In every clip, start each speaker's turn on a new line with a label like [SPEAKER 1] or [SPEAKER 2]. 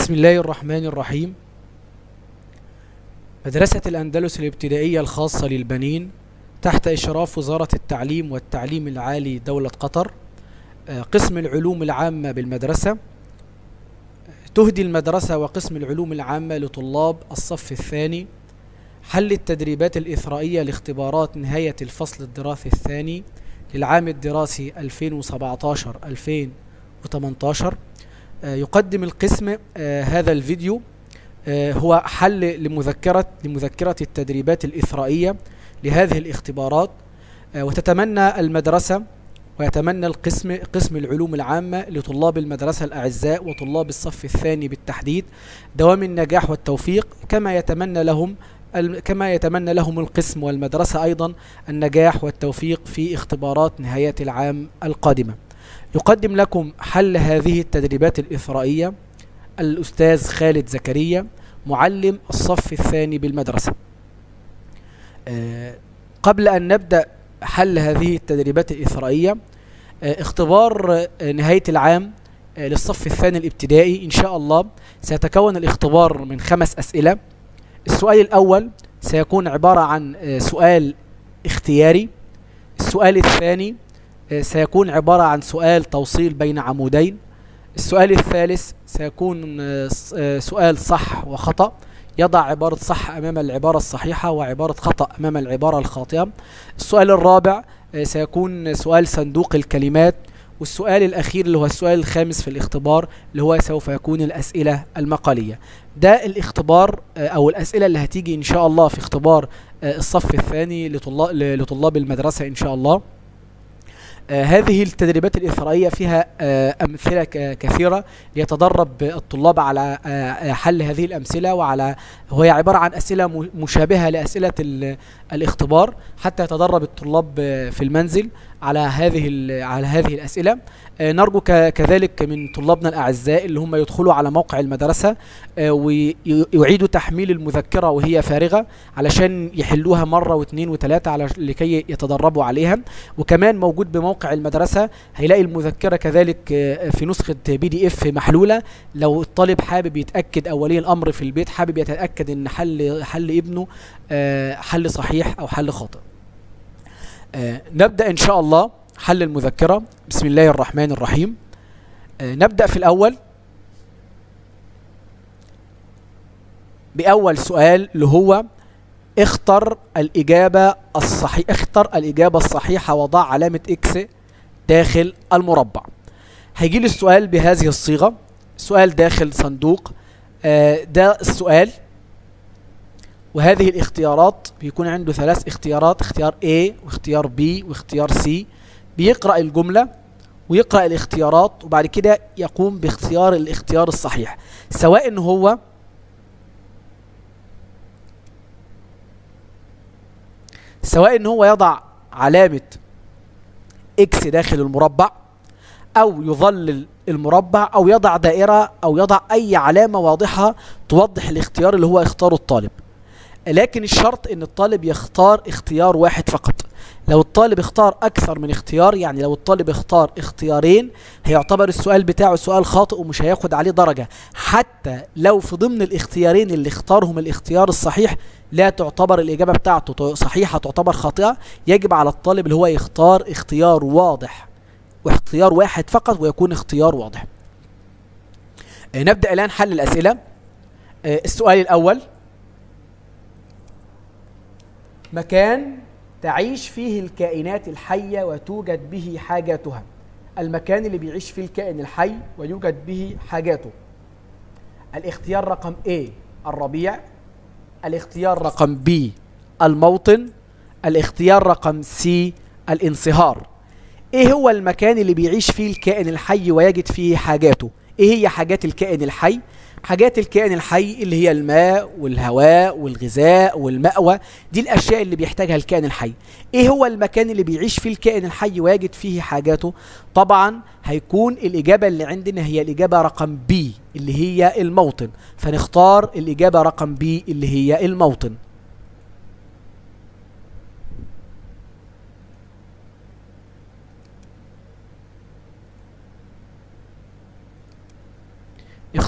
[SPEAKER 1] بسم الله الرحمن الرحيم مدرسة الأندلس الابتدائية الخاصة للبنين تحت إشراف وزارة التعليم والتعليم العالي دولة قطر آه، قسم العلوم العامة بالمدرسة تهدي المدرسة وقسم العلوم العامة لطلاب الصف الثاني حل التدريبات الإثرائية لاختبارات نهاية الفصل الدراسي الثاني للعام الدراسي 2017-2018 آه، يقدم القسم آه، هذا الفيديو آه، هو حل لمذكرة لمذكرة التدريبات الإثرائية لهذه الاختبارات آه، وتتمنى المدرسة ويتمنى القسم قسم العلوم العامة لطلاب المدرسة الأعزاء وطلاب الصف الثاني بالتحديد دوام النجاح والتوفيق كما يتمنى لهم الم- كما يتمنى لهم القسم والمدرسة أيضا النجاح والتوفيق في اختبارات نهاية العام القادمة يقدم لكم حل هذه التدريبات الإثرائية الأستاذ خالد زكريا معلم الصف الثاني بالمدرسة آه، قبل أن نبدأ حل هذه التدريبات الإثرائية آه، اختبار آه، نهاية العام آه، للصف الثاني الابتدائي إن شاء الله سيتكون الاختبار من خمس أسئلة السؤال الأول سيكون عبارة عن آه، سؤال اختياري السؤال الثاني آه، سيكون عبارة عن سؤال توصيل بين عمودين السؤال الثالث سيكون آه، س- آه، سؤال صح وخطأ يضع عبارة صح أمام العبارة الصحيحة وعبارة خطأ أمام العبارة الخاطئة السؤال الرابع آه، سيكون سؤال صندوق الكلمات والسؤال الأخير اللي هو السؤال الخامس في الاختبار اللي هو سوف يكون الأسئلة المقالية ده الاختبار آه، أو الأسئلة اللي هتيجي إن شاء الله في اختبار آه، الصف الثاني لطلاب لطلاب المدرسة إن شاء الله آه، هذه التدريبات الإثرائية فيها آه، أمثلة ك- كثيرة ليتدرب الطلاب على آه، آه، حل هذه الأمثلة وعلى وهي عبارة عن أسئلة م- مشابهة لأسئلة ال- الاختبار حتى يتدرب الطلاب آه، في المنزل على هذه ال- على هذه الأسئلة آه، نرجو ك- كذلك من طلابنا الأعزاء اللي هم يدخلوا على موقع المدرسة آه، ويعيدوا تحميل المذكرة وهي فارغة علشان يحلوها مرة واثنين وثلاثة على لكي يتدربوا عليها وكمان موجود بموقع المدرسة هيلاقي المذكرة كذلك آه، في نسخة بي دي اف محلولة لو الطالب حابب يتأكد أو ولي الأمر في البيت حابب يتأكد إن حل حل ابنه آه، حل صحيح أو حل خاطئ آه، نبدأ إن شاء الله حل المذكرة بسم الله الرحمن الرحيم آه، نبدأ في الأول بأول سؤال اللي هو اختر الإجابة الصحيح اختر الإجابة الصحيحة وضع علامة إكس داخل المربع هيجي لي السؤال بهذه الصيغة سؤال داخل صندوق آه، ده السؤال وهذه الاختيارات بيكون عنده ثلاث اختيارات اختيار A واختيار B واختيار C بيقرأ الجملة ويقرأ الاختيارات وبعد كده يقوم باختيار الاختيار الصحيح سواء ان هو سواء ان هو يضع علامة اكس داخل المربع او يظلل المربع او يضع دائرة او يضع اي علامة واضحة توضح الاختيار اللي هو اختاره الطالب لكن الشرط ان الطالب يختار اختيار واحد فقط لو الطالب اختار اكثر من اختيار يعني لو الطالب اختار اختيارين هيعتبر السؤال بتاعه سؤال خاطئ ومش هياخد عليه درجة حتى لو في ضمن الاختيارين اللي اختارهم الاختيار الصحيح لا تعتبر الإجابة بتاعته ت- صحيحة تعتبر خاطئة يجب على الطالب اللي هو يختار اختيار واضح واختيار واحد فقط ويكون اختيار واضح آه، نبدأ الآن حل الأسئلة آه، السؤال الأول مكان تعيش فيه الكائنات الحية وتوجد به حاجاتها المكان اللي بيعيش فيه الكائن الحي ويوجد به حاجاته الاختيار رقم A الربيع الاختيار رقم B الموطن الاختيار رقم C الانصهار ايه هو المكان اللي بيعيش فيه الكائن الحي ويجد فيه حاجاته ايه هي حاجات الكائن الحي حاجات الكائن الحي اللي هي الماء والهواء والغذاء والمأوى دي الاشياء اللي بيحتاجها الكائن الحي ايه هو المكان اللي بيعيش فيه الكائن الحي ويجد فيه حاجاته طبعا هيكون الاجابه اللي عندنا هي الاجابه رقم بي اللي هي الموطن فنختار الاجابه رقم بي اللي هي الموطن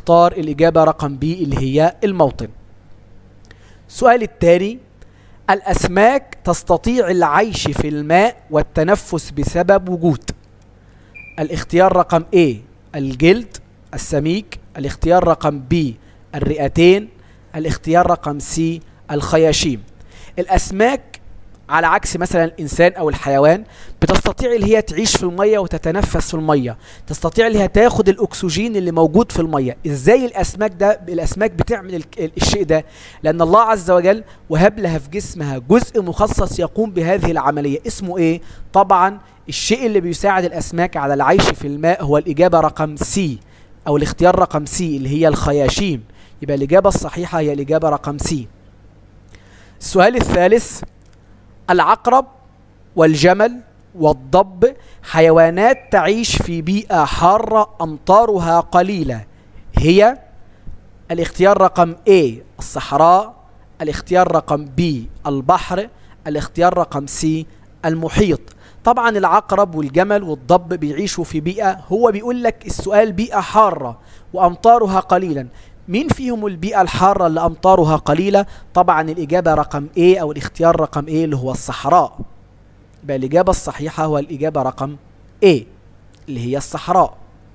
[SPEAKER 1] نختار الإجابة رقم بي اللي هي الموطن السؤال الثاني الأسماك تستطيع العيش في الماء والتنفس بسبب وجود الاختيار رقم A الجلد السميك الاختيار رقم B الرئتين الاختيار رقم C الخياشيم الأسماك على عكس مثلا الانسان او الحيوان بتستطيع اللي هي تعيش في الميه وتتنفس في الميه تستطيع اللي هي تاخد الاكسجين اللي موجود في الميه ازاي الاسماك ده الاسماك بتعمل ال- الشيء ده لان الله عز وجل وهب لها في جسمها جزء مخصص يقوم بهذه العمليه اسمه ايه طبعا الشيء اللي بيساعد الاسماك على العيش في الماء هو الاجابه رقم سي او الاختيار رقم سي اللي هي الخياشيم يبقى الاجابه الصحيحه هي الاجابه رقم سي السؤال الثالث العقرب والجمل والضب حيوانات تعيش في بيئة حارة أمطارها قليلة هي الاختيار رقم A الصحراء الاختيار رقم B البحر الاختيار رقم C المحيط طبعا العقرب والجمل والضب بيعيشوا في بيئة هو بيقول لك السؤال بيئة حارة وأمطارها قليلا مين فيهم البيئة الحارة اللي أمطارها قليلة طبعا الإجابة رقم A أو الاختيار رقم A اللي هو الصحراء يبقى الإجابة الصحيحة هو الإجابة رقم A اللي هي الصحراء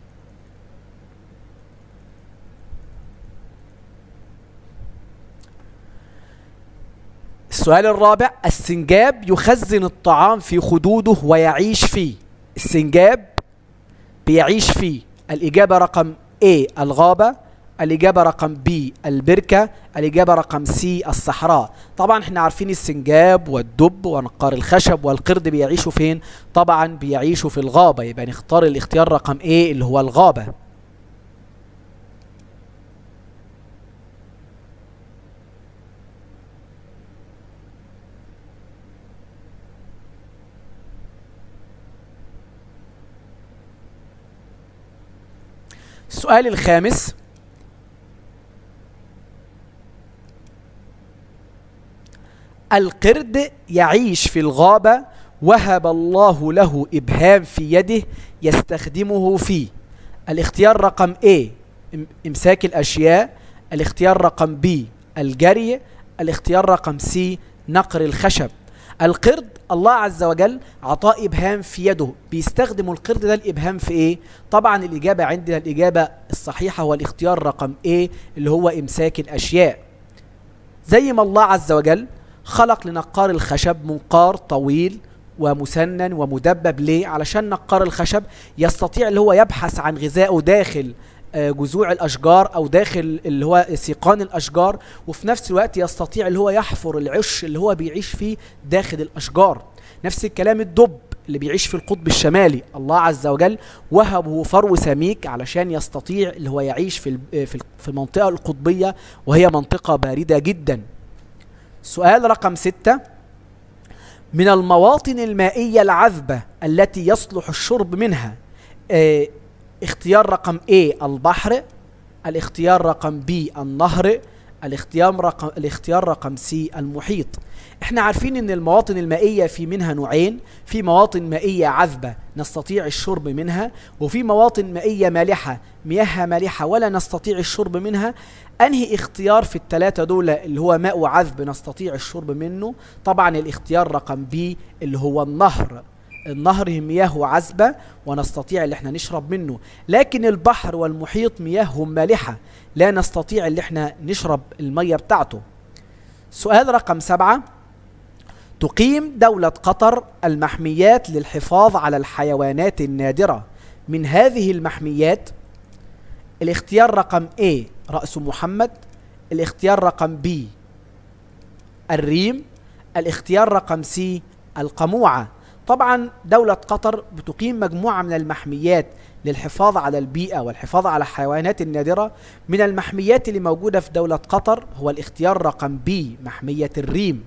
[SPEAKER 1] السؤال الرابع السنجاب يخزن الطعام في خدوده ويعيش فيه السنجاب بيعيش فيه الإجابة رقم A الغابة الإجابة رقم B البركة الإجابة رقم C الصحراء طبعا احنا عارفين السنجاب والدب ونقار الخشب والقرد بيعيشوا فين طبعا بيعيشوا في الغابة يبقى نختار الاختيار رقم A اللي هو الغابة السؤال الخامس القرد يعيش في الغابة وهب الله له إبهام في يده يستخدمه فيه الاختيار رقم A إم- إمساك الأشياء الاختيار رقم B الجري الاختيار رقم C نقر الخشب القرد الله عز وجل عطاه إبهام في يده بيستخدم القرد ده الإبهام في إيه؟ طبعا الإجابة عندنا الإجابة الصحيحة هو الاختيار رقم A اللي هو إمساك الأشياء زي ما الله عز وجل خلق لنقار الخشب منقار طويل ومسنن ومدبب ليه علشان نقار الخشب يستطيع اللي هو يبحث عن غذائه داخل آه، جذوع الاشجار او داخل اللي هو سيقان الاشجار وفي نفس الوقت يستطيع اللي هو يحفر العش اللي هو بيعيش فيه داخل الاشجار نفس الكلام الدب اللي بيعيش في القطب الشمالي الله عز وجل وهبه فرو سميك علشان يستطيع اللي هو يعيش في ال- في ال- في المنطقه القطبيه وهي منطقه بارده جدا سؤال رقم ستة من المواطن المائية العذبة التي يصلح الشرب منها آه اختيار رقم A البحر الاختيار رقم B النهر الاختيار رقم الاختيار رقم C المحيط احنا عارفين ان المواطن المائية في منها نوعين في مواطن مائية عذبة نستطيع الشرب منها وفي مواطن مائية مالحة مياهها مالحة ولا نستطيع الشرب منها انهي اختيار في الثلاثة دول اللي هو ماء عذب نستطيع الشرب منه طبعا الاختيار رقم بي اللي هو النهر النهر مياه عذبة ونستطيع اللي احنا نشرب منه لكن البحر والمحيط مياههم مالحة لا نستطيع اللي احنا نشرب المية بتاعته سؤال رقم سبعة تقيم دولة قطر المحميات للحفاظ على الحيوانات النادرة من هذه المحميات الاختيار رقم A رأس محمد الاختيار رقم B الريم الاختيار رقم C القموعة طبعا دولة قطر بتقيم مجموعة من المحميات للحفاظ على البيئة والحفاظ على الحيوانات النادرة من المحميات اللي موجودة في دولة قطر هو الاختيار رقم B محمية الريم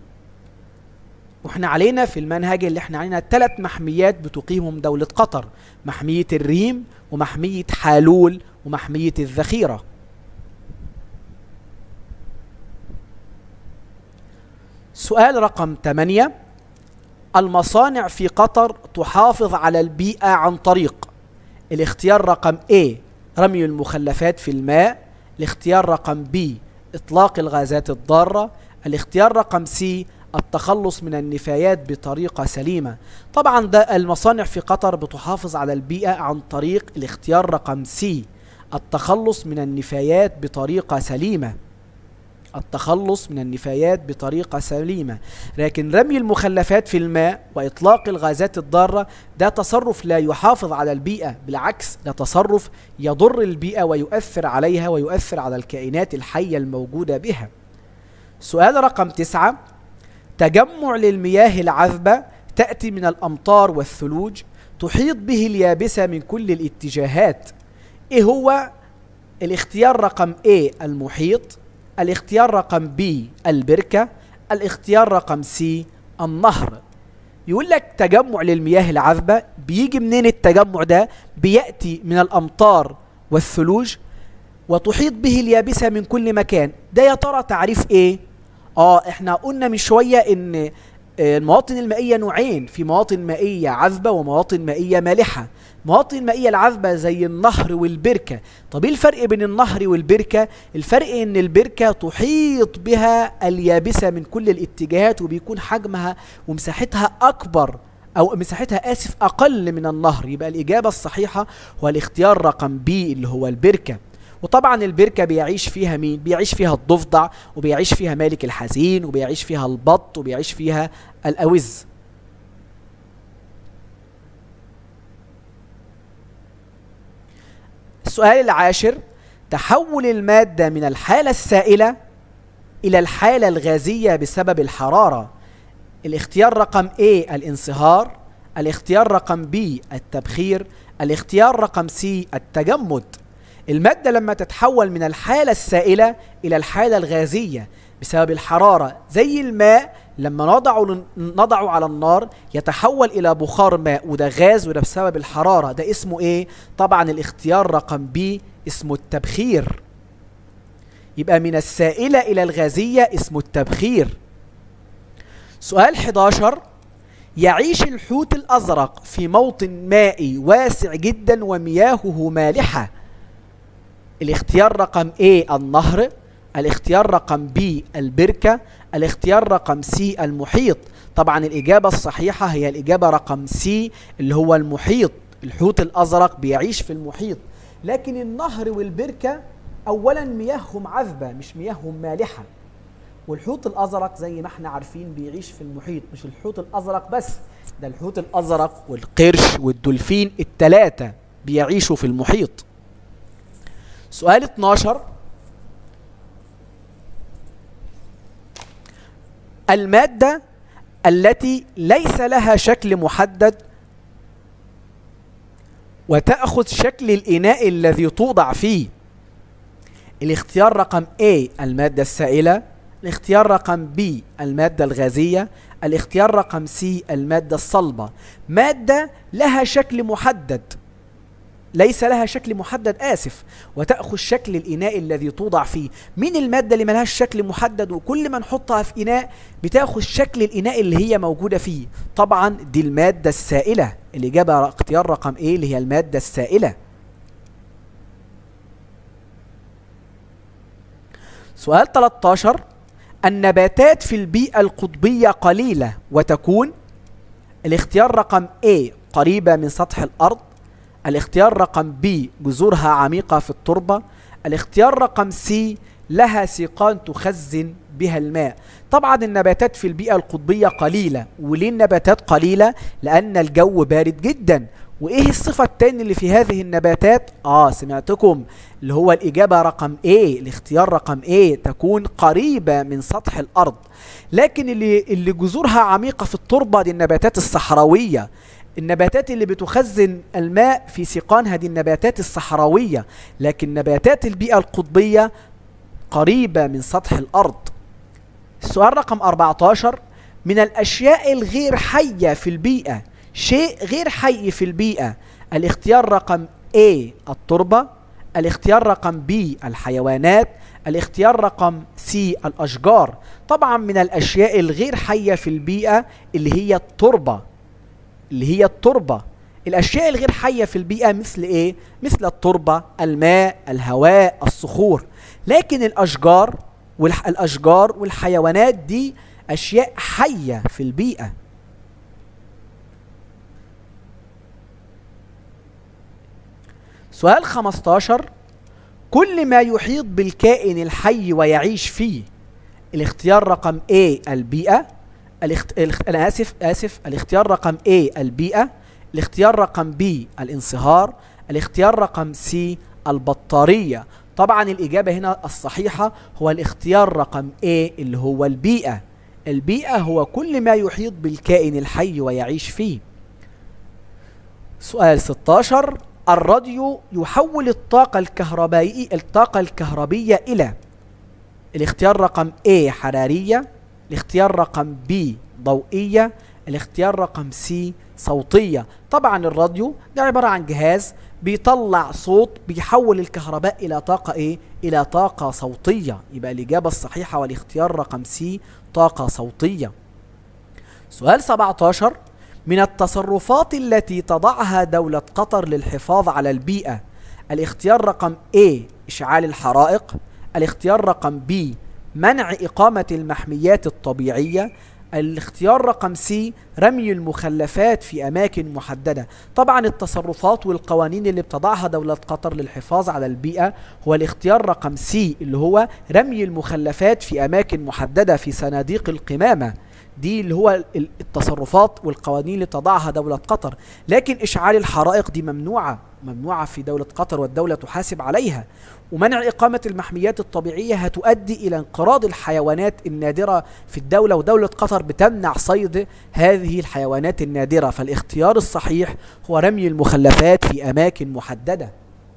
[SPEAKER 1] واحنا علينا في المنهج اللي احنا علينا ثلاث محميات بتقيمهم دولة قطر محمية الريم ومحمية حالول ومحمية الذخيرة سؤال رقم 8 المصانع في قطر تحافظ على البيئة عن طريق الاختيار رقم A رمي المخلفات في الماء الاختيار رقم B إطلاق الغازات الضارة الاختيار رقم C التخلص من النفايات بطريقة سليمة طبعا ده المصانع في قطر بتحافظ على البيئة عن طريق الاختيار رقم C التخلص من النفايات بطريقة سليمة التخلص من النفايات بطريقة سليمة لكن رمي المخلفات في الماء وإطلاق الغازات الضارة ده تصرف لا يحافظ على البيئة بالعكس ده تصرف يضر البيئة ويؤثر عليها ويؤثر على الكائنات الحية الموجودة بها سؤال رقم تسعة تجمع للمياه العذبة تأتي من الأمطار والثلوج تحيط به اليابسة من كل الاتجاهات إيه هو الاختيار رقم A المحيط الاختيار رقم B البركة الاختيار رقم C النهر يقول لك تجمع للمياه العذبة بيجي منين التجمع ده بيأتي من الأمطار والثلوج وتحيط به اليابسة من كل مكان ده يا ترى تعريف ايه اه احنا قلنا من شوية ان المواطن المائية نوعين في مواطن مائية عذبة ومواطن مائية مالحة مواطن المائية العذبة زي النهر والبركة طب ايه الفرق بين النهر والبركة الفرق ان البركة تحيط بها اليابسة من كل الاتجاهات وبيكون حجمها ومساحتها اكبر او مساحتها اسف اقل من النهر يبقى الاجابة الصحيحة هو الاختيار رقم بي اللي هو البركة وطبعا البركة بيعيش فيها مين؟ بيعيش فيها الضفدع وبيعيش فيها مالك الحزين وبيعيش فيها البط وبيعيش فيها الأوز السؤال العاشر تحول المادة من الحالة السائلة إلى الحالة الغازية بسبب الحرارة الاختيار رقم A الانصهار الاختيار رقم B التبخير الاختيار رقم C التجمد المادة لما تتحول من الحالة السائلة إلى الحالة الغازية بسبب الحرارة زي الماء لما نضعه نضعه على النار يتحول إلى بخار ماء وده غاز وده بسبب الحرارة ده اسمه إيه؟ طبعا الاختيار رقم بي اسمه التبخير يبقى من السائلة إلى الغازية اسمه التبخير سؤال 11 يعيش الحوت الأزرق في موطن مائي واسع جدا ومياهه مالحة الاختيار رقم A النهر الاختيار رقم B البركة الاختيار رقم C المحيط طبعا الإجابة الصحيحة هي الإجابة رقم C اللي هو المحيط الحوت الأزرق بيعيش في المحيط لكن النهر والبركة أولا مياههم عذبة مش مياههم مالحة والحوت الأزرق زي ما احنا عارفين بيعيش في المحيط مش الحوت الأزرق بس ده الحوت الأزرق والقرش والدولفين التلاتة بيعيشوا في المحيط سؤال 12 المادة التي ليس لها شكل محدد وتأخذ شكل الإناء الذي توضع فيه الاختيار رقم A المادة السائلة الاختيار رقم B المادة الغازية الاختيار رقم C المادة الصلبة مادة لها شكل محدد ليس لها شكل محدد آسف وتأخذ شكل الإناء الذي توضع فيه مين المادة اللي ملهاش شكل محدد وكل ما نحطها في إناء بتاخذ شكل الإناء اللي هي موجودة فيه طبعا دي المادة السائلة الإجابة اختيار رقم إيه اللي هي المادة السائلة سؤال 13 النباتات في البيئة القطبية قليلة وتكون الاختيار رقم A قريبة من سطح الأرض الاختيار رقم B جذورها عميقة في التربة الاختيار رقم C لها سيقان تخزن بها الماء طبعا النباتات في البيئة القطبية قليلة وليه النباتات قليلة لأن الجو بارد جدا وإيه الصفة التانية اللي في هذه النباتات آه سمعتكم اللي هو الإجابة رقم A الاختيار رقم A تكون قريبة من سطح الأرض لكن اللي, اللي جذورها عميقة في التربة دي النباتات الصحراوية النباتات اللي بتخزن الماء في سيقانها دي النباتات الصحراوية لكن نباتات البيئة القطبية قريبة من سطح الأرض السؤال رقم 14 من الأشياء الغير حية في البيئة شيء غير حي في البيئة الاختيار رقم A التربة الاختيار رقم B الحيوانات الاختيار رقم C الأشجار طبعا من الأشياء الغير حية في البيئة اللي هي التربة اللي هي التربة الاشياء الغير حيه في البيئه مثل ايه مثل التربه الماء الهواء الصخور لكن الاشجار والاشجار والحيوانات دي اشياء حيه في البيئه سؤال 15 كل ما يحيط بالكائن الحي ويعيش فيه الاختيار رقم A البيئة الاخت... الاخت... أنا آسف آسف الاختيار رقم A البيئة الاختيار رقم B الانصهار الاختيار رقم C البطارية طبعا الإجابة هنا الصحيحة هو الاختيار رقم A اللي هو البيئة البيئة هو كل ما يحيط بالكائن الحي ويعيش فيه سؤال 16 الراديو يحول الطاقة الكهربائية الطاقة الكهربية إلى الاختيار رقم A حرارية الاختيار رقم B ضوئية الاختيار رقم C صوتية طبعا الراديو ده عبارة عن جهاز بيطلع صوت بيحول الكهرباء إلى طاقة إيه؟ إلى طاقة صوتية يبقى الإجابة الصحيحة والاختيار رقم C طاقة صوتية سؤال 17 من التصرفات التي تضعها دولة قطر للحفاظ على البيئة الاختيار رقم A إشعال الحرائق الاختيار رقم B منع إقامة المحميات الطبيعية الاختيار رقم سي رمي المخلفات في أماكن محددة طبعا التصرفات والقوانين اللي بتضعها دولة قطر للحفاظ على البيئة هو الاختيار رقم سي اللي هو رمي المخلفات في أماكن محددة في صناديق القمامة دي اللي هو التصرفات والقوانين اللي تضعها دولة قطر لكن إشعال الحرائق دي ممنوعة ممنوعة في دولة قطر والدولة تحاسب عليها ومنع إقامة المحميات الطبيعية هتؤدي إلى انقراض الحيوانات النادرة في الدولة ودولة قطر بتمنع صيد هذه الحيوانات النادرة فالاختيار الصحيح هو رمي المخلفات في أماكن محددة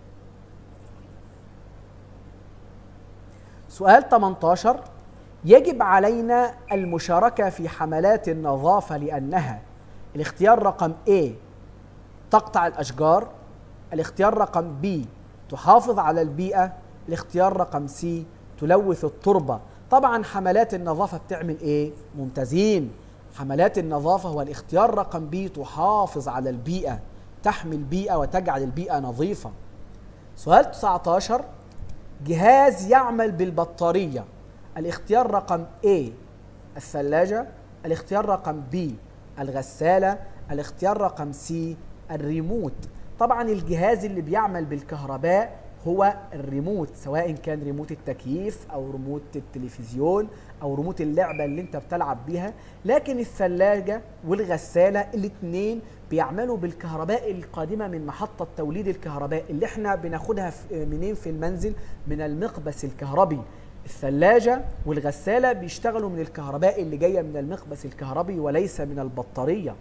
[SPEAKER 1] سؤال 18 يجب علينا المشاركة في حملات النظافة لأنها الاختيار رقم A تقطع الأشجار الاختيار رقم B تحافظ على البيئة الاختيار رقم C تلوث التربة طبعا حملات النظافة بتعمل ايه ممتازين حملات النظافة هو الاختيار رقم B تحافظ على البيئة تحمي البيئة وتجعل البيئة نظيفة سؤال 19 جهاز يعمل بالبطارية الاختيار رقم A الثلاجة الاختيار رقم B الغسالة الاختيار رقم C الريموت طبعا الجهاز اللي بيعمل بالكهرباء هو الريموت سواء كان ريموت التكييف او ريموت التلفزيون او ريموت اللعبه اللي انت بتلعب بيها لكن الثلاجه والغساله الاثنين بيعملوا بالكهرباء القادمه من محطه توليد الكهرباء اللي احنا بناخدها منين في المنزل من المقبس الكهربي الثلاجة والغسالة بيشتغلوا من الكهرباء اللي جاية من المقبس الكهربي وليس من البطارية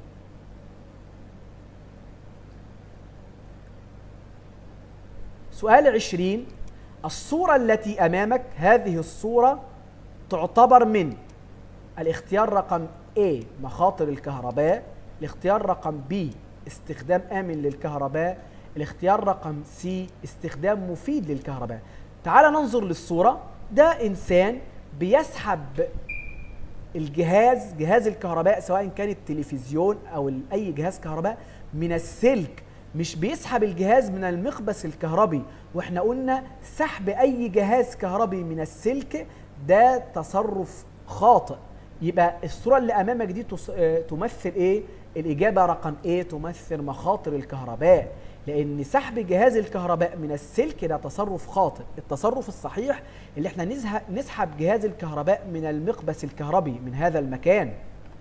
[SPEAKER 1] سؤال عشرين الصورة التي أمامك هذه الصورة تعتبر من الاختيار رقم A مخاطر الكهرباء الاختيار رقم B استخدام آمن للكهرباء الاختيار رقم C استخدام مفيد للكهرباء تعال ننظر للصورة ده إنسان بيسحب الجهاز جهاز الكهرباء سواء كان التلفزيون أو أي جهاز كهرباء من السلك مش بيسحب الجهاز من المقبس الكهربي واحنا قلنا سحب اي جهاز كهربي من السلك ده تصرف خاطئ يبقى الصورة اللي امامك دي تمثل ايه الاجابة رقم ايه تمثل مخاطر الكهرباء لان سحب جهاز الكهرباء من السلك ده تصرف خاطئ التصرف الصحيح اللي احنا نسحب جهاز الكهرباء من المقبس الكهربي من هذا المكان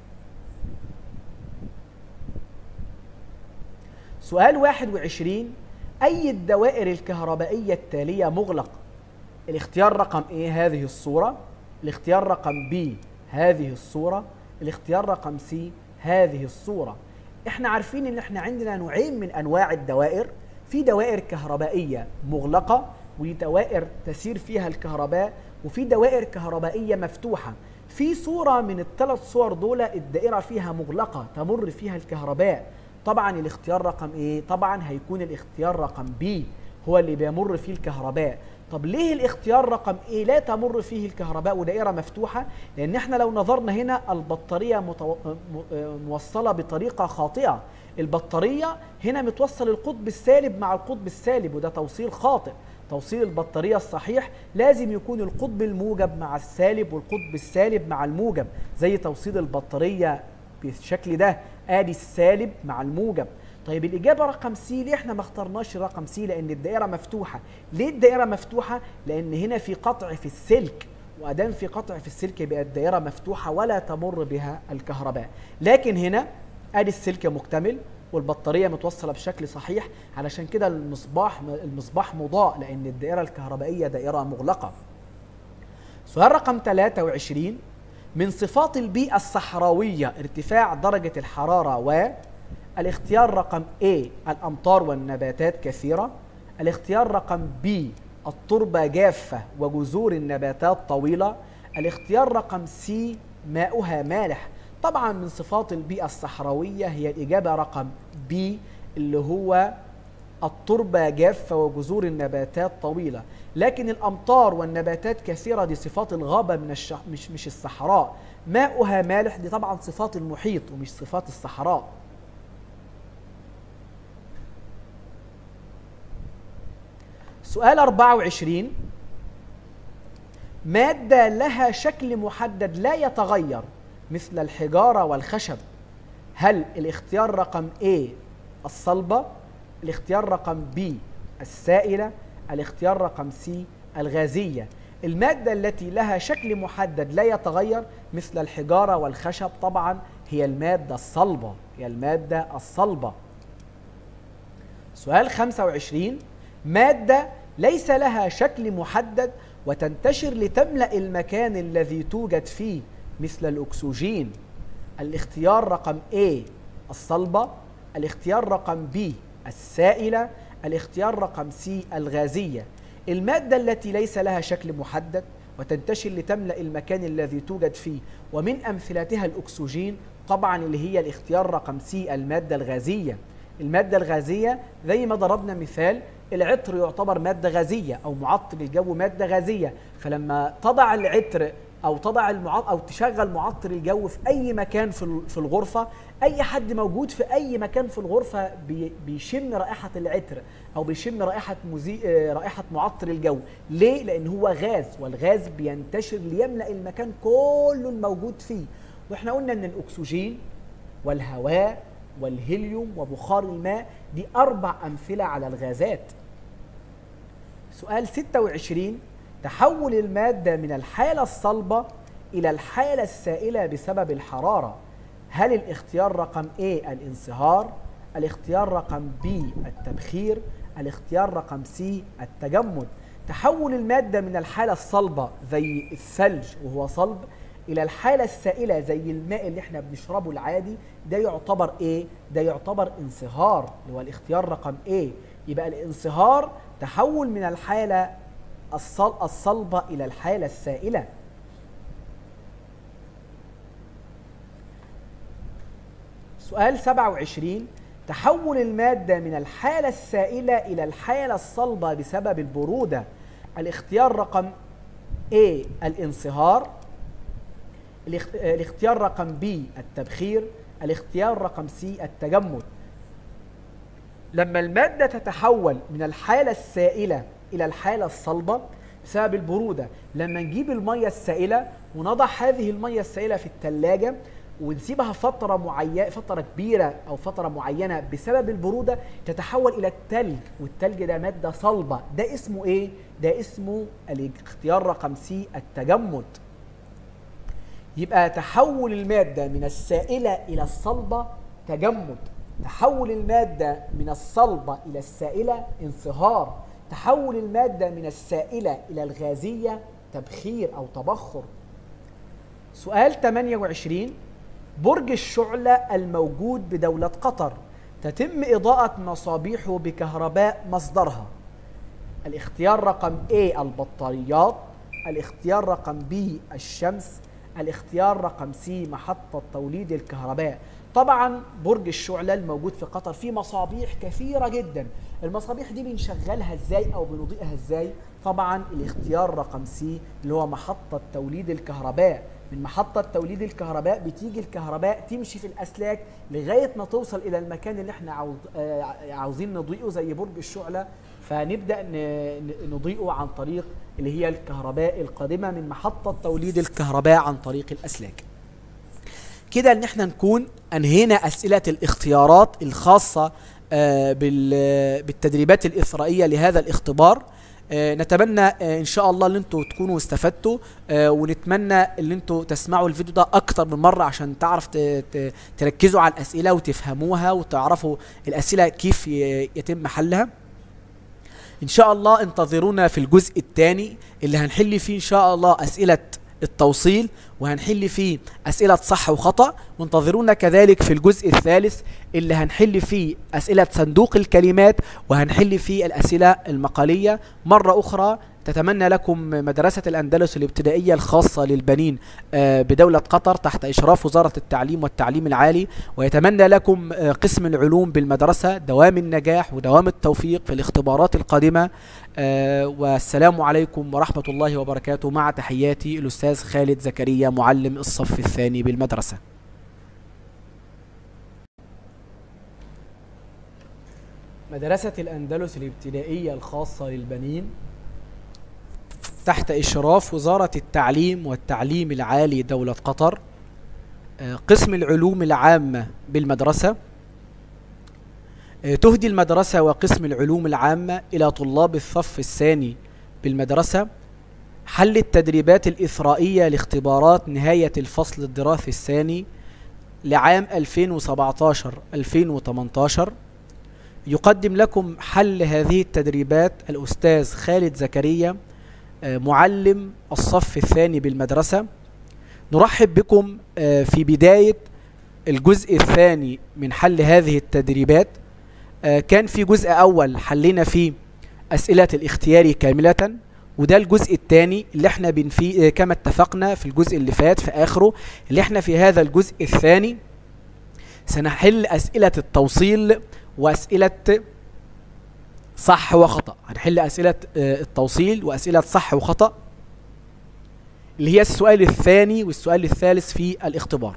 [SPEAKER 1] سؤال 21 أي الدوائر الكهربائية التالية مغلق الاختيار رقم ايه هذه الصورة الاختيار رقم بي هذه الصورة الاختيار رقم سي هذه الصورة احنا عارفين ان احنا عندنا نوعين من انواع الدوائر في دوائر كهربائية مغلقة ودوائر تسير فيها الكهرباء وفي دوائر كهربائية مفتوحة في صورة من الثلاث صور دول الدائرة فيها مغلقة تمر فيها الكهرباء طبعا الاختيار رقم ايه طبعا هيكون الاختيار رقم بي هو اللي بيمر فيه الكهرباء طب ليه الاختيار رقم ايه لا تمر فيه الكهرباء ودائره مفتوحه لان احنا لو نظرنا هنا البطاريه متو... موصله بطريقه خاطئه البطارية هنا متوصل القطب السالب مع القطب السالب وده توصيل خاطئ توصيل البطارية الصحيح لازم يكون القطب الموجب مع السالب والقطب السالب مع الموجب زي توصيل البطارية بالشكل ده ادي السالب مع الموجب طيب الإجابة رقم سي ليه احنا ما اخترناش رقم سي لأن الدائرة مفتوحة ليه الدائرة مفتوحة؟ لأن هنا في قطع في السلك وأدام في قطع في السلك يبقى الدائرة مفتوحة ولا تمر بها الكهرباء لكن هنا ادي السلك مكتمل والبطارية متوصلة بشكل صحيح علشان كده المصباح المصباح مضاء لأن الدائرة الكهربائية دائرة مغلقة سؤال رقم 23 من صفات البيئة الصحراوية ارتفاع درجة الحرارة و الاختيار رقم A الأمطار والنباتات كثيرة الاختيار رقم B التربة جافة وجذور النباتات طويلة الاختيار رقم C ماؤها مالح طبعا من صفات البيئة الصحراوية هي الإجابة رقم B اللي هو التربة جافة وجذور النباتات طويلة لكن الأمطار والنباتات كثيرة دي صفات الغابة من الش... مش مش الصحراء ماؤها مالح دي طبعا صفات المحيط ومش صفات الصحراء سؤال 24 مادة لها شكل محدد لا يتغير مثل الحجارة والخشب هل الاختيار رقم A الصلبة الاختيار رقم B السائلة الاختيار رقم C الغازية المادة التي لها شكل محدد لا يتغير مثل الحجارة والخشب طبعا هي المادة الصلبة هي المادة الصلبة سؤال 25 مادة ليس لها شكل محدد وتنتشر لتملأ المكان الذي توجد فيه مثل الأكسجين الاختيار رقم A الصلبة الاختيار رقم B السائلة الاختيار رقم C الغازية المادة التي ليس لها شكل محدد وتنتشر لتملأ المكان الذي توجد فيه ومن أمثلتها الأكسجين طبعا اللي هي الاختيار رقم C المادة الغازية المادة الغازية زي ما ضربنا مثال العطر يعتبر مادة غازية أو معطر الجو مادة غازية فلما تضع العطر أو تضع المعطر أو تشغل معطر الجو في أي مكان في في الغرفة أي حد موجود في أي مكان في الغرفة بيشم رائحة العطر أو بيشم رائحة مزي... رائحة معطر الجو ليه؟ لأن هو غاز والغاز بينتشر ليملأ المكان كله الموجود فيه وإحنا قلنا إن الأكسجين والهواء والهيليوم وبخار الماء دي أربع أمثلة على الغازات سؤال 26 تحول المادة من الحالة الصلبة إلى الحالة السائلة بسبب الحرارة هل الاختيار رقم A الانصهار الاختيار رقم B التبخير الاختيار رقم C التجمد تحول المادة من الحالة الصلبة زي الثلج وهو صلب إلى الحالة السائلة زي الماء اللي احنا بنشربه العادي ده يعتبر ايه؟ ده يعتبر انصهار اللي هو الاختيار رقم A يبقى الانصهار تحول من الحالة الصلبة إلى الحالة السائلة سؤال 27 تحول المادة من الحالة السائلة إلى الحالة الصلبة بسبب البرودة الاختيار رقم A الانصهار الاختيار رقم B التبخير الاختيار رقم C التجمد لما المادة تتحول من الحالة السائلة إلى الحالة الصلبة بسبب البرودة لما نجيب المية السائلة ونضع هذه المية السائلة في الثلاجة ونسيبها فترة معينة فترة كبيرة أو فترة معينة بسبب البرودة تتحول إلى التلج والتلج ده مادة صلبة ده اسمه إيه؟ ده اسمه الاختيار رقم سي التجمد يبقى تحول المادة من السائلة إلى الصلبة تجمد تحول المادة من الصلبة إلى السائلة انصهار تحول المادة من السائلة إلى الغازية تبخير أو تبخر سؤال 28 برج الشعلة الموجود بدولة قطر تتم إضاءة مصابيحه بكهرباء مصدرها الاختيار رقم A البطاريات الاختيار رقم B الشمس الاختيار رقم C محطة توليد الكهرباء طبعا برج الشعلة الموجود في قطر فيه مصابيح كثيرة جدا المصابيح دي بنشغلها ازاي او بنضيئها ازاي طبعا الاختيار رقم سي اللي هو محطة توليد الكهرباء من محطة توليد الكهرباء بتيجي الكهرباء تمشي في الأسلاك لغاية ما توصل إلى المكان اللي احنا عاوز آه، عاوزين نضيئه زي برج الشعلة فنبدأ ن- ن- نضيئه عن طريق اللي هي الكهرباء القادمة من محطة توليد الكهرباء عن طريق الأسلاك كده ان احنا نكون انهينا اسئله الاختيارات الخاصه آه، بال- بالتدريبات الاثرائيه لهذا الاختبار آه، نتمنى آه، ان شاء الله ان انتوا تكونوا استفدتوا آه، ونتمنى ان انتوا تسمعوا الفيديو ده اكتر من مره عشان تعرف ت- ت- تركزوا على الاسئله وتفهموها وتعرفوا الاسئله كيف ي- يتم حلها ان شاء الله انتظرونا في الجزء الثاني اللي هنحل فيه ان شاء الله اسئله التوصيل وهنحل فيه اسئله صح وخطا وانتظرونا كذلك في الجزء الثالث اللي هنحل فيه اسئله صندوق الكلمات وهنحل فيه الاسئله المقاليه مره اخرى تتمنى لكم مدرسة الأندلس الابتدائية الخاصة للبنين آه، بدولة قطر تحت إشراف وزارة التعليم والتعليم العالي ويتمنى لكم آه، قسم العلوم بالمدرسة دوام النجاح ودوام التوفيق في الاختبارات القادمة آه، والسلام عليكم ورحمة الله وبركاته مع تحياتي الأستاذ خالد زكريا معلم الصف الثاني بالمدرسة مدرسة الأندلس الابتدائية الخاصة للبنين تحت إشراف وزارة التعليم والتعليم العالي دولة قطر آه، قسم العلوم العامة بالمدرسة آه، تهدي المدرسة وقسم العلوم العامة إلى طلاب الصف الثاني بالمدرسة حل التدريبات الإثرائية لاختبارات نهاية الفصل الدراسي الثاني لعام 2017-2018 يقدم لكم حل هذه التدريبات الأستاذ خالد زكريا آه، معلم الصف الثاني بالمدرسة نرحب بكم آه، في بداية الجزء الثاني من حل هذه التدريبات آه، كان في جزء أول حلينا فيه أسئلة الاختياري كاملة وده الجزء الثاني اللي احنا بنفي آه، كما اتفقنا في الجزء اللي فات في آخره اللي احنا في هذا الجزء الثاني سنحل أسئلة التوصيل وأسئلة صح وخطأ هنحل أسئلة آه، التوصيل وأسئلة صح وخطأ اللي هي السؤال الثاني والسؤال الثالث في الاختبار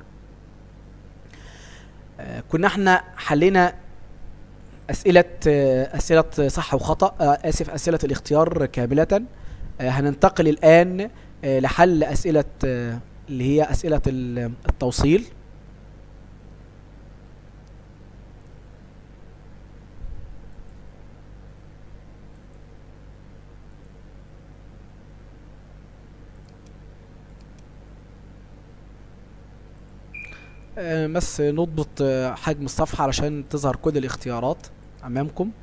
[SPEAKER 1] آه، كنا احنا حلينا أسئلة آه، أسئلة صح وخطأ آه، آسف أسئلة الاختيار كاملة آه، هننتقل الآن آه، لحل أسئلة آه، اللي هي أسئلة ال- التوصيل آه، بس نضبط آه، حجم الصفحة علشان تظهر كل الاختيارات أمامكم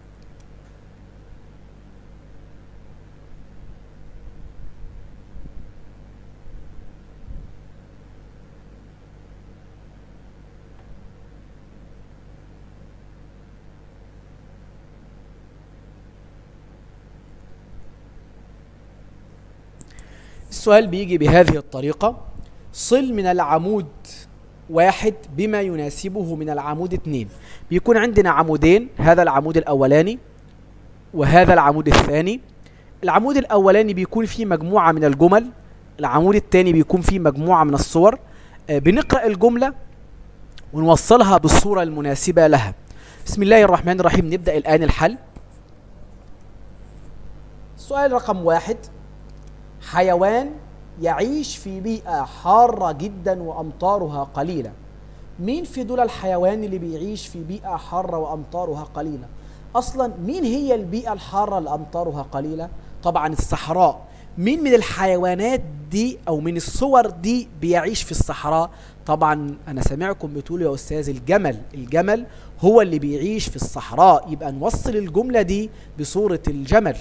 [SPEAKER 1] السؤال بيجي بهذه الطريقة صل من العمود واحد بما يناسبه من العمود اتنين بيكون عندنا عمودين هذا العمود الأولاني وهذا العمود الثاني العمود الأولاني بيكون فيه مجموعة من الجمل العمود الثاني بيكون فيه مجموعة من الصور آه، بنقرأ الجملة ونوصلها بالصورة المناسبة لها بسم الله الرحمن الرحيم نبدأ الآن الحل سؤال رقم واحد حيوان يعيش في بيئة حارة جدا وأمطارها قليلة مين في دول الحيوان اللي بيعيش في بيئة حارة وأمطارها قليلة أصلا مين هي البيئة الحارة اللي أمطارها قليلة طبعا الصحراء مين من الحيوانات دي أو من الصور دي بيعيش في الصحراء طبعا أنا سامعكم بتقولوا يا أستاذ الجمل الجمل هو اللي بيعيش في الصحراء يبقى نوصل الجملة دي بصورة الجمل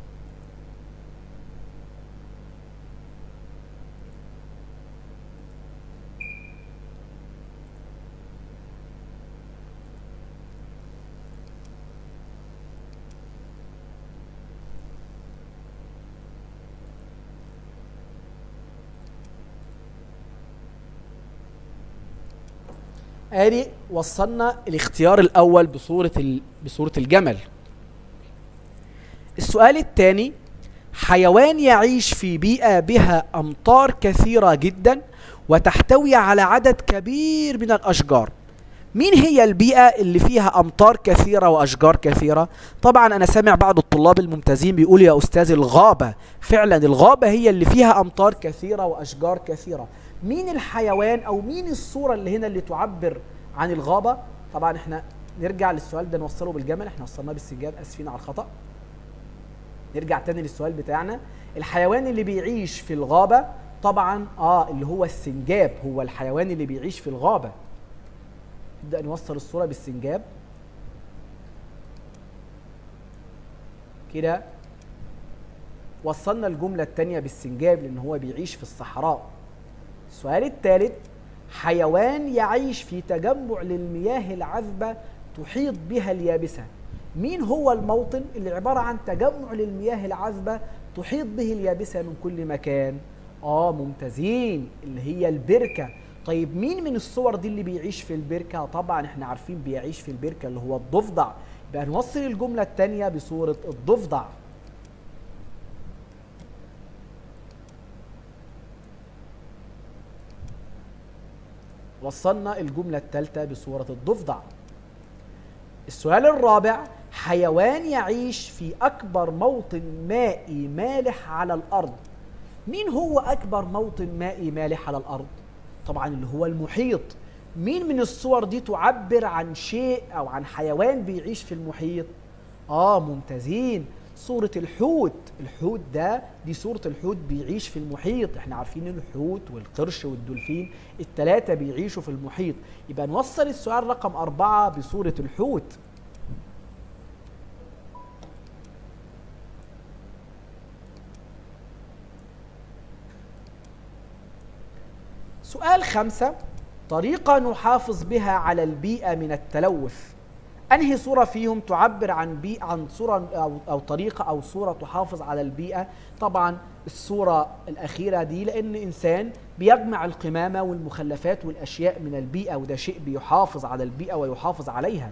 [SPEAKER 1] ادي وصلنا الاختيار الاول بصوره ال... بصوره الجمل السؤال الثاني حيوان يعيش في بيئة بها أمطار كثيرة جدا وتحتوي على عدد كبير من الأشجار مين هي البيئة اللي فيها أمطار كثيرة وأشجار كثيرة؟ طبعا أنا سامع بعض الطلاب الممتازين بيقول يا أستاذ الغابة فعلا الغابة هي اللي فيها أمطار كثيرة وأشجار كثيرة مين الحيوان أو مين الصورة اللي هنا اللي تعبر عن الغابة؟ طبعا احنا نرجع للسؤال ده نوصله بالجمل احنا وصلناه بالسجاد اسفين على الخطأ نرجع تاني للسؤال بتاعنا الحيوان اللي بيعيش في الغابة طبعا اه اللي هو السنجاب هو الحيوان اللي بيعيش في الغابة نبدأ نوصل الصورة بالسنجاب كده وصلنا الجملة التانية بالسنجاب لأن هو بيعيش في الصحراء السؤال الثالث حيوان يعيش في تجمع للمياه العذبة تحيط بها اليابسة مين هو الموطن اللي عبارة عن تجمع للمياه العذبة تحيط به اليابسة من كل مكان آه ممتازين اللي هي البركة طيب مين من الصور دي اللي بيعيش في البركة طبعا احنا عارفين بيعيش في البركة اللي هو الضفدع يبقى نوصل الجملة الثانية بصورة الضفدع وصلنا الجملة الثالثة بصورة الضفدع السؤال الرابع حيوان يعيش في أكبر موطن مائي مالح على الأرض مين هو أكبر موطن مائي مالح على الأرض؟ طبعا اللي هو المحيط مين من الصور دي تعبر عن شيء أو عن حيوان بيعيش في المحيط؟ آه ممتازين صورة الحوت الحوت ده دي صورة الحوت بيعيش في المحيط احنا عارفين الحوت والقرش والدولفين التلاتة بيعيشوا في المحيط يبقى نوصل السؤال رقم أربعة بصورة الحوت سؤال خمسة طريقة نحافظ بها على البيئة من التلوث انهي صوره فيهم تعبر عن بيئه عن صوره او او طريقه او صوره تحافظ على البيئه طبعا الصوره الاخيره دي لان انسان بيجمع القمامه والمخلفات والاشياء من البيئه وده شيء بيحافظ على البيئه ويحافظ عليها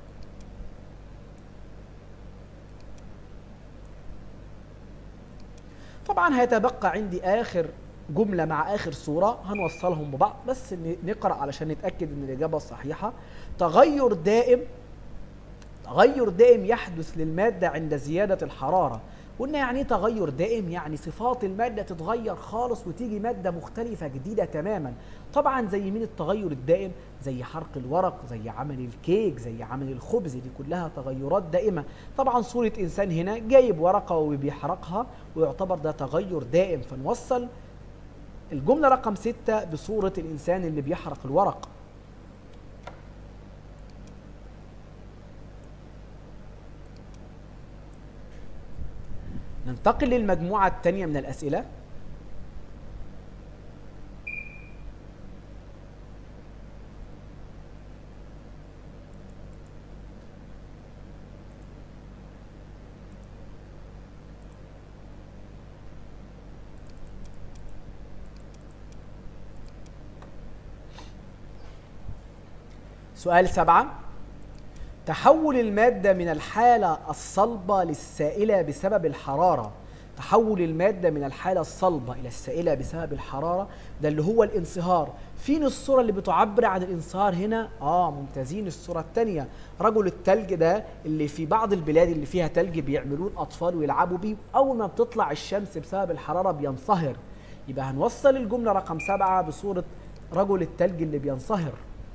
[SPEAKER 1] طبعا هيتبقى عندي اخر جمله مع اخر صوره هنوصلهم ببعض بس نقرا علشان نتاكد ان الاجابه صحيحه تغير دائم تغير دائم يحدث للمادة عند زيادة الحرارة قلنا يعني ايه تغير دائم يعني صفات المادة تتغير خالص وتيجي مادة مختلفة جديدة تماما طبعا زي مين التغير الدائم زي حرق الورق زي عمل الكيك زي عمل الخبز دي كلها تغيرات دائمة طبعا صورة إنسان هنا جايب ورقة وبيحرقها ويعتبر ده تغير دائم فنوصل الجملة رقم ستة بصورة الإنسان اللي بيحرق الورق ننتقل للمجموعة الثانية من الأسئلة سؤال سبعة تحول المادة من الحالة الصلبة للسائلة بسبب الحرارة تحول المادة من الحالة الصلبة إلى السائلة بسبب الحرارة ده اللي هو الانصهار فين الصورة اللي بتعبر عن الانصهار هنا؟ آه ممتازين الصورة الثانية رجل التلج ده اللي في بعض البلاد اللي فيها تلج بيعملوه الأطفال ويلعبوا بيه أول ما بتطلع الشمس بسبب الحرارة بينصهر يبقى هنوصل الجملة رقم سبعة بصورة رجل التلج اللي بينصهر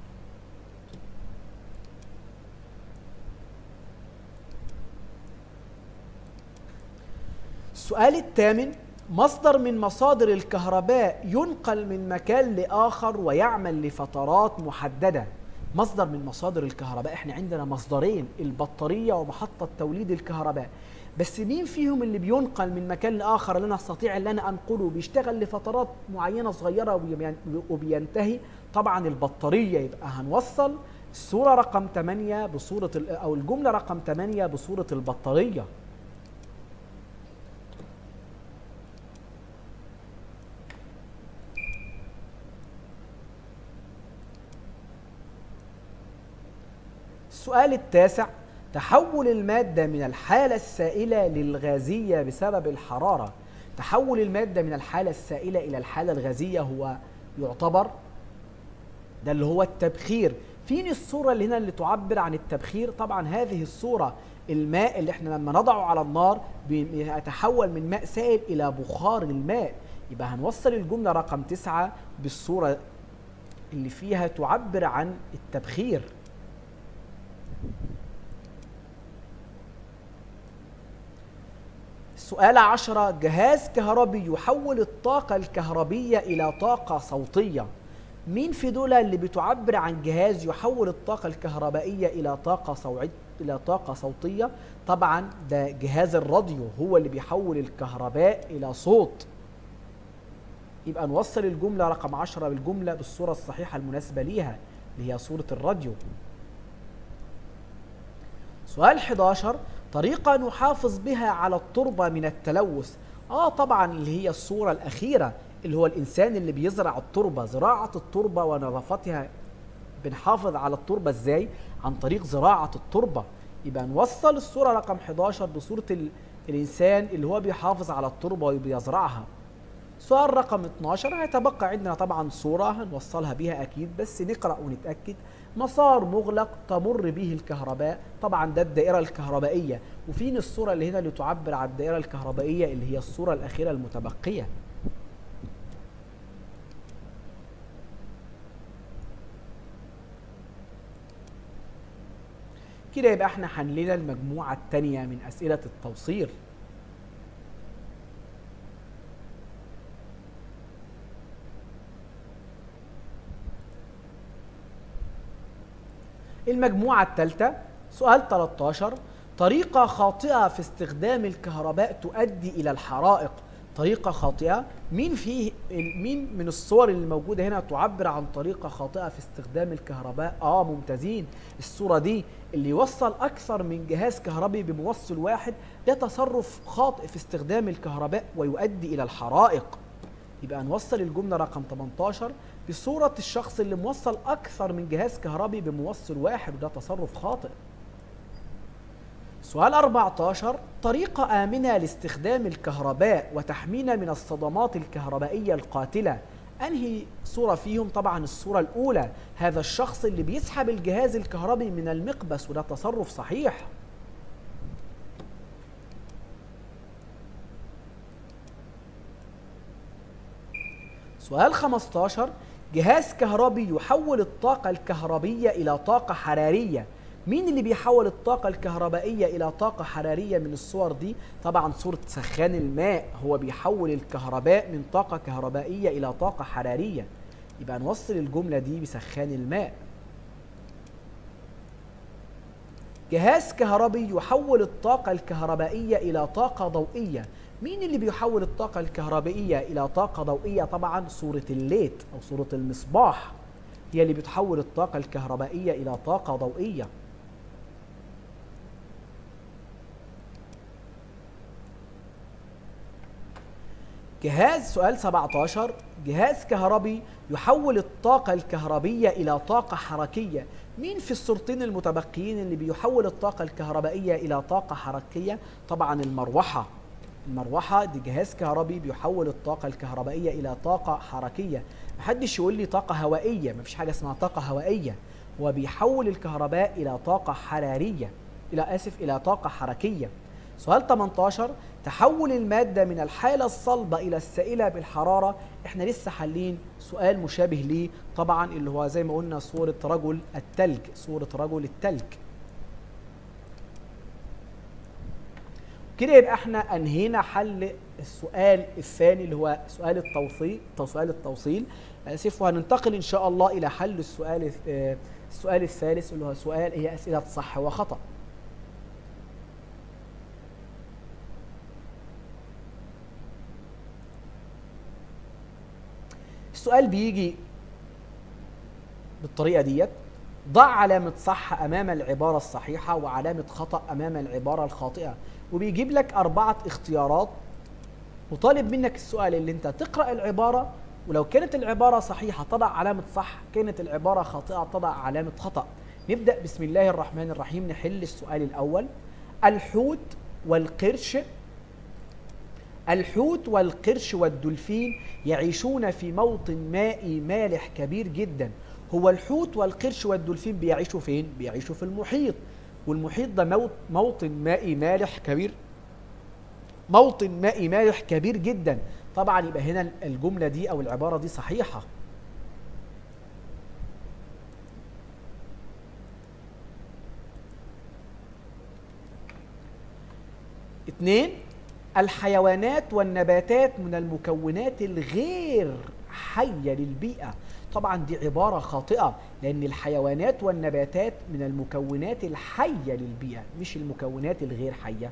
[SPEAKER 1] السؤال الثامن مصدر من مصادر الكهرباء ينقل من مكان لآخر ويعمل لفترات محددة مصدر من مصادر الكهرباء احنا عندنا مصدرين البطارية ومحطة توليد الكهرباء بس مين فيهم اللي بينقل من مكان لآخر اللي أنا أستطيع اللي أنا أنقله بيشتغل لفترات معينة صغيرة وبينتهي طبعا البطارية يبقى هنوصل الصورة رقم 8 بصورة أو الجملة رقم 8 بصورة البطارية السؤال التاسع تحول المادة من الحالة السائلة للغازية بسبب الحرارة تحول المادة من الحالة السائلة إلى الحالة الغازية هو يعتبر ده اللي هو التبخير فين الصورة اللي هنا اللي تعبر عن التبخير طبعا هذه الصورة الماء اللي احنا لما نضعه على النار بيتحول من ماء سائل إلى بخار الماء يبقى هنوصل الجملة رقم تسعة بالصورة اللي فيها تعبر عن التبخير سؤال عشرة جهاز كهربي يحول الطاقة الكهربية إلى طاقة صوتية مين في دول اللي بتعبر عن جهاز يحول الطاقة الكهربائية إلى طاقة صوعية إلى طاقة صوتية طبعا ده جهاز الراديو هو اللي بيحول الكهرباء إلى صوت يبقى نوصل الجملة رقم عشرة بالجملة بالصورة الصحيحة المناسبة ليها اللي هي صورة الراديو سؤال 11 طريقة نحافظ بها على التربة من التلوث اه طبعا اللي هي الصورة الأخيرة اللي هو الإنسان اللي بيزرع التربة زراعة التربة ونظافتها بنحافظ على التربة ازاي عن طريق زراعة التربة يبقى نوصل الصورة رقم 11 بصورة ال... الإنسان اللي هو بيحافظ على التربة وبيزرعها سؤال رقم 12 هيتبقى عندنا طبعا صورة هنوصلها بيها أكيد بس نقرأ ونتأكد مسار مغلق تمر به الكهرباء طبعا ده الدائرة الكهربائية وفين الصورة اللي هنا اللي تعبر عن الدائرة الكهربائية اللي هي الصورة الأخيرة المتبقية كده يبقى احنا حلينا المجموعة الثانية من أسئلة التوصيل المجموعة الثالثة سؤال 13 طريقة خاطئة في استخدام الكهرباء تؤدي إلى الحرائق طريقة خاطئة مين فيه مين من الصور اللي موجودة هنا تعبر عن طريقة خاطئة في استخدام الكهرباء اه ممتازين الصورة دي اللي يوصل أكثر من جهاز كهربي بموصل واحد ده تصرف خاطئ في استخدام الكهرباء ويؤدي إلى الحرائق يبقى نوصل الجملة رقم 18 بصورة الشخص اللي موصل أكثر من جهاز كهربي بموصل واحد وده تصرف خاطئ سؤال 14 طريقة آمنة لاستخدام الكهرباء وتحمينا من الصدمات الكهربائية القاتلة أنهي صورة فيهم طبعا الصورة الأولى هذا الشخص اللي بيسحب الجهاز الكهربي من المقبس وده تصرف صحيح سؤال 15 جهاز كهربي يحول الطاقة الكهربية إلى طاقة حرارية مين اللي بيحول الطاقة الكهربائية إلى طاقة حرارية من الصور دي؟ طبعا صورة سخان الماء هو بيحول الكهرباء من طاقة كهربائية إلى طاقة حرارية يبقى نوصل الجملة دي بسخان الماء جهاز كهربي يحول الطاقة الكهربائية إلى طاقة ضوئية مين اللي بيحول الطاقة الكهربائية إلى طاقة ضوئية طبعا صورة الليت أو صورة المصباح هي اللي بتحول الطاقة الكهربائية إلى طاقة ضوئية جهاز سؤال 17 جهاز كهربي يحول الطاقة الكهربية إلى طاقة حركية مين في الصورتين المتبقيين اللي بيحول الطاقة الكهربائية إلى طاقة حركية طبعا المروحة المروحة دي جهاز كهربي بيحول الطاقة الكهربائية إلى طاقة حركية محدش يقول لي طاقة هوائية مفيش حاجة اسمها طاقة هوائية هو بيحول الكهرباء إلى طاقة حرارية إلى آسف إلى طاقة حركية سؤال 18 تحول المادة من الحالة الصلبة إلى السائلة بالحرارة احنا لسه حالين سؤال مشابه ليه طبعا اللي هو زي ما قلنا صورة رجل التلج صورة رجل التلج كده يبقى احنا انهينا حل السؤال الثاني اللي هو سؤال التوصيل سؤال التوصيل اسف وهننتقل ان شاء الله الى حل السؤال السؤال الثالث اللي هو سؤال هي اسئله صح وخطأ السؤال بيجي بالطريقه ديت ضع علامة صح أمام العبارة الصحيحة وعلامة خطأ أمام العبارة الخاطئة وبيجيب لك أربعة اختيارات وطالب منك السؤال اللي أنت تقرأ العبارة ولو كانت العبارة صحيحة تضع علامة صح كانت العبارة خاطئة تضع علامة خطأ نبدأ بسم الله الرحمن الرحيم نحل السؤال الأول الحوت والقرش الحوت والقرش والدولفين يعيشون في موطن مائي مالح كبير جدا هو الحوت والقرش والدولفين بيعيشوا فين؟ بيعيشوا في المحيط والمحيط ده موطن مائي مالح كبير موطن مائي مالح كبير جدا طبعا يبقى هنا الجملة دي أو العبارة دي صحيحة اثنين الحيوانات والنباتات من المكونات الغير حية للبيئة طبعا دي عبارة خاطئة لأن الحيوانات والنباتات من المكونات الحية للبيئة مش المكونات الغير حية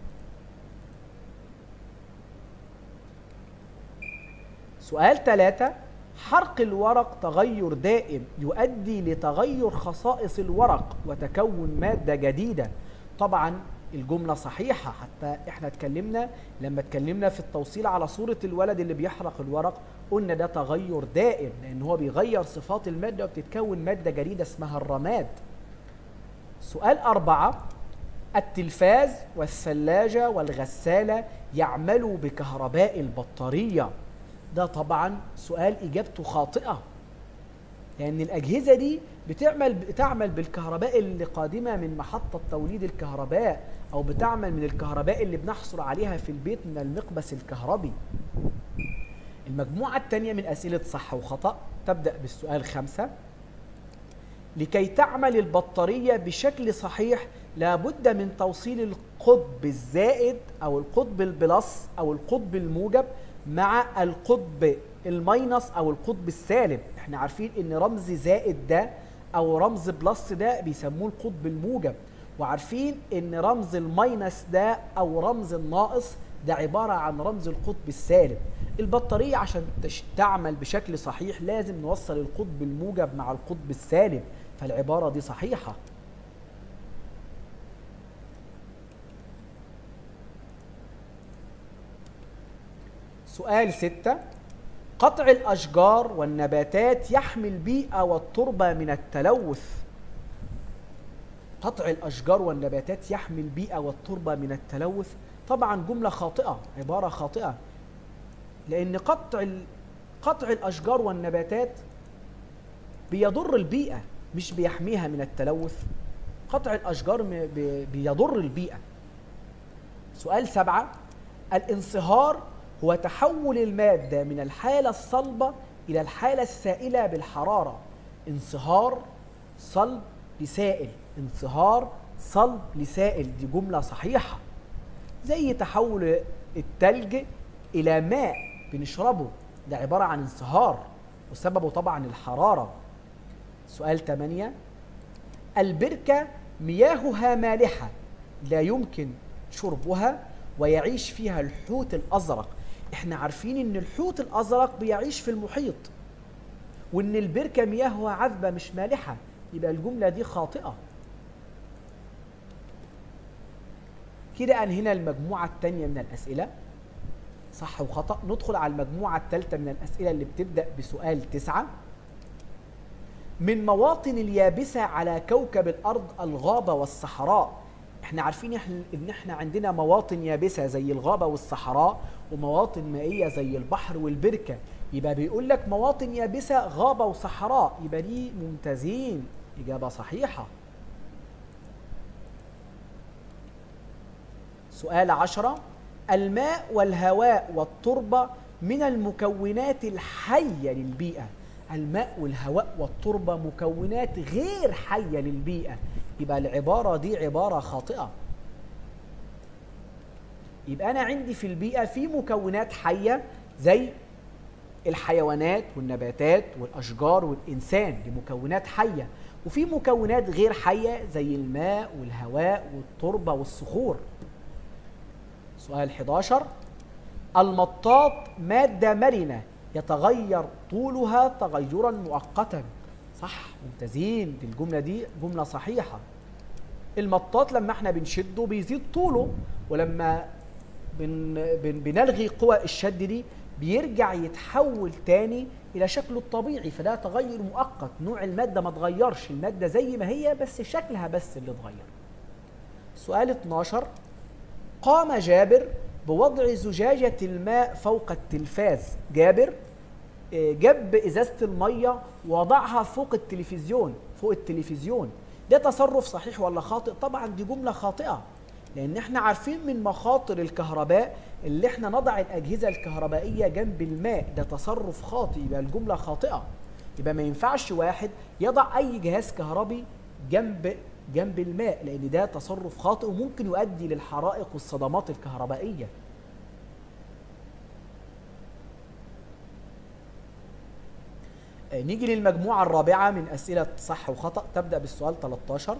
[SPEAKER 1] سؤال ثلاثة حرق الورق تغير دائم يؤدي لتغير خصائص الورق وتكون مادة جديدة طبعا الجملة صحيحة حتى احنا اتكلمنا لما اتكلمنا في التوصيل على صورة الولد اللي بيحرق الورق قلنا ده تغير دائم لان هو بيغير صفات المادة وبتتكون مادة جديدة اسمها الرماد سؤال أربعة التلفاز والثلاجة والغسالة يعملوا بكهرباء البطارية ده طبعا سؤال إجابته خاطئة لأن الأجهزة دي بتعمل بتعمل بالكهرباء اللي قادمة من محطة توليد الكهرباء أو بتعمل من الكهرباء اللي بنحصل عليها في البيت من المقبس الكهربي المجموعة الثانية من أسئلة صح وخطأ تبدأ بالسؤال خمسة لكي تعمل البطارية بشكل صحيح لابد من توصيل القطب الزائد أو القطب البلس أو القطب الموجب مع القطب الماينس او القطب السالب احنا عارفين ان رمز زائد ده او رمز بلس ده بيسموه القطب الموجب وعارفين ان رمز الماينس ده او رمز الناقص ده عبارة عن رمز القطب السالب البطارية عشان تعمل بشكل صحيح لازم نوصل القطب الموجب مع القطب السالب فالعبارة دي صحيحة سؤال ستة قطع الأشجار والنباتات يحمي البيئة والتربة من التلوث قطع الأشجار والنباتات يحمي البيئة والتربة من التلوث طبعا جملة خاطئة عبارة خاطئة لأن قطع قطع الأشجار والنباتات بيضر البيئة مش بيحميها من التلوث قطع الأشجار بيضر البيئة سؤال سبعة الانصهار هو تحول المادة من الحالة الصلبة إلى الحالة السائلة بالحرارة انصهار صلب لسائل انصهار صلب لسائل دي جملة صحيحة زي تحول التلج إلى ماء بنشربه ده عبارة عن انصهار وسببه طبعا الحرارة سؤال 8 البركة مياهها مالحة لا يمكن شربها ويعيش فيها الحوت الأزرق احنا عارفين ان الحوت الازرق بيعيش في المحيط وان البركه مياهها عذبه مش مالحه يبقى الجمله دي خاطئه كده انهينا المجموعه الثانيه من الاسئله صح وخطا ندخل على المجموعه الثالثه من الاسئله اللي بتبدا بسؤال تسعة من مواطن اليابسه على كوكب الارض الغابه والصحراء احنا عارفين ان احنا عندنا مواطن يابسه زي الغابه والصحراء ومواطن مائيه زي البحر والبركه يبقى بيقول لك مواطن يابسه غابه وصحراء يبقى دي ممتازين اجابه صحيحه سؤال عشرة الماء والهواء والتربة من المكونات الحية للبيئة الماء والهواء والتربة مكونات غير حية للبيئة يبقى العبارة دي عبارة خاطئة يبقى أنا عندي في البيئة في مكونات حية زي الحيوانات والنباتات والأشجار والإنسان دي مكونات حية وفي مكونات غير حية زي الماء والهواء والتربة والصخور سؤال 11 المطاط مادة مرنة يتغير طولها تغيرا مؤقتا صح ممتازين دي الجملة دي جملة صحيحة المطاط لما احنا بنشده بيزيد طوله ولما بن بن بنلغي قوى الشد دي بيرجع يتحول تاني الى شكله الطبيعي فده تغير مؤقت نوع الماده ما اتغيرش الماده زي ما هي بس شكلها بس اللي اتغير سؤال 12 قام جابر بوضع زجاجة الماء فوق التلفاز جابر آه، جاب ازازة المية ووضعها فوق التلفزيون فوق التلفزيون ده تصرف صحيح ولا خاطئ طبعا دي جملة خاطئة لان احنا عارفين من مخاطر الكهرباء اللي احنا نضع الاجهزة الكهربائية جنب الماء ده تصرف خاطئ يبقى الجملة خاطئة يبقى ما ينفعش واحد يضع اي جهاز كهربي جنب جنب الماء لان ده تصرف خاطئ وممكن يؤدي للحرائق والصدمات الكهربائيه آه، نيجي للمجموعة الرابعة من أسئلة صح وخطأ تبدأ بالسؤال 13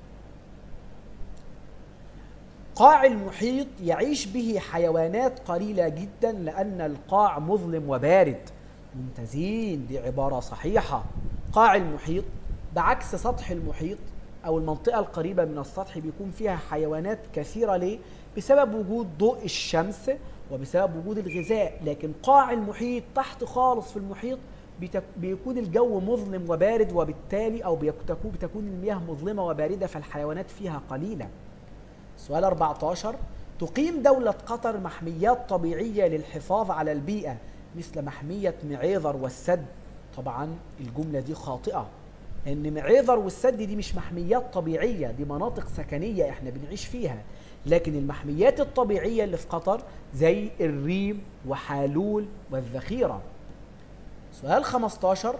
[SPEAKER 1] قاع المحيط يعيش به حيوانات قليلة جدا لأن القاع مظلم وبارد ممتازين دي عبارة صحيحة قاع المحيط بعكس سطح المحيط أو المنطقة القريبة من السطح بيكون فيها حيوانات كثيرة ليه؟ بسبب وجود ضوء الشمس وبسبب وجود الغذاء لكن قاع المحيط تحت خالص في المحيط بتك- بيكون الجو مظلم وبارد وبالتالي أو بيكون- بتكون المياه مظلمة وباردة فالحيوانات فيها قليلة سؤال 14 تقيم دولة قطر محميات طبيعية للحفاظ على البيئة مثل محمية معيذر والسد طبعا الجملة دي خاطئة لأن معيذر والسد دي مش محميات طبيعية دي مناطق سكنية احنا بنعيش فيها لكن المحميات الطبيعية اللي في قطر زي الريم وحالول والذخيرة سؤال 15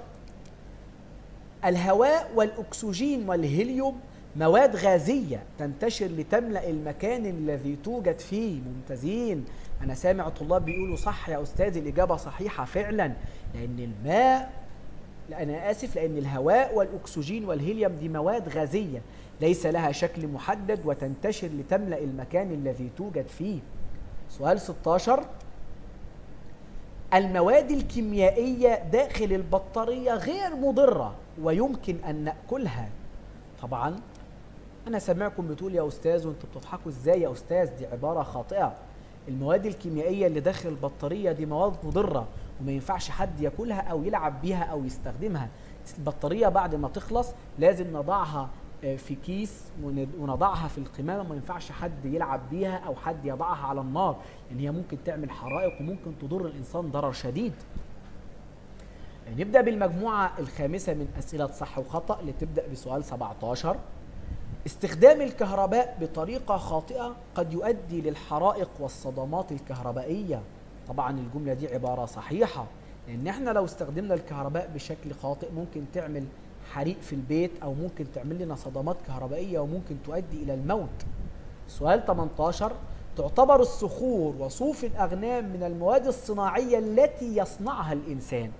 [SPEAKER 1] الهواء والأكسجين والهيليوم مواد غازية تنتشر لتملأ المكان الذي توجد فيه ممتازين أنا سامع طلاب بيقولوا صح يا أستاذ الإجابة صحيحة فعلا لأن الماء لا أنا آسف لأن الهواء والأكسجين والهيليوم دي مواد غازية ليس لها شكل محدد وتنتشر لتملأ المكان الذي توجد فيه سؤال 16 المواد الكيميائية داخل البطارية غير مضرة ويمكن أن نأكلها طبعا أنا سامعكم بتقول يا أستاذ وأنتوا بتضحكوا إزاي يا أستاذ دي عبارة خاطئة المواد الكيميائية اللي داخل البطارية دي مواد مضرة وما ينفعش حد ياكلها أو يلعب بيها أو يستخدمها البطارية بعد ما تخلص لازم نضعها آه، في كيس ون- ونضعها في القمامة ما ينفعش حد يلعب بيها أو حد يضعها على النار لأن هي ممكن تعمل حرائق وممكن تضر الإنسان ضرر شديد نبدأ بالمجموعة الخامسة من أسئلة صح وخطأ اللي تبدأ بسؤال 17 استخدام الكهرباء بطريقة خاطئة قد يؤدي للحرائق والصدمات الكهربائية طبعا الجملة دي عبارة صحيحة لأن احنا لو استخدمنا الكهرباء بشكل خاطئ ممكن تعمل حريق في البيت أو ممكن تعمل لنا صدمات كهربائية وممكن تؤدي إلى الموت سؤال 18 تعتبر الصخور وصوف الأغنام من المواد الصناعية التي يصنعها الإنسان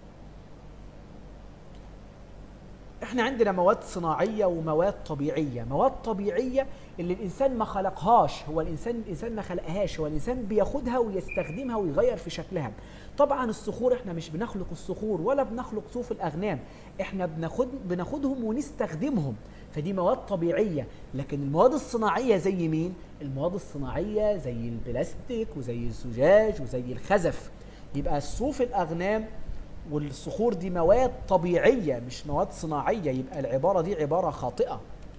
[SPEAKER 1] احنا عندنا مواد صناعيه ومواد طبيعيه مواد طبيعيه اللي الانسان ما خلقهاش هو الانسان الانسان ما خلقهاش هو الانسان بياخدها ويستخدمها ويغير في شكلها طبعا الصخور احنا مش بنخلق الصخور ولا بنخلق صوف الاغنام احنا بناخد بناخدهم ونستخدمهم فدي مواد طبيعيه لكن المواد الصناعيه زي مين المواد الصناعيه زي البلاستيك وزي الزجاج وزي الخزف يبقى الصوف الاغنام والصخور دي مواد طبيعية مش مواد صناعية يبقى العبارة دي عبارة خاطئة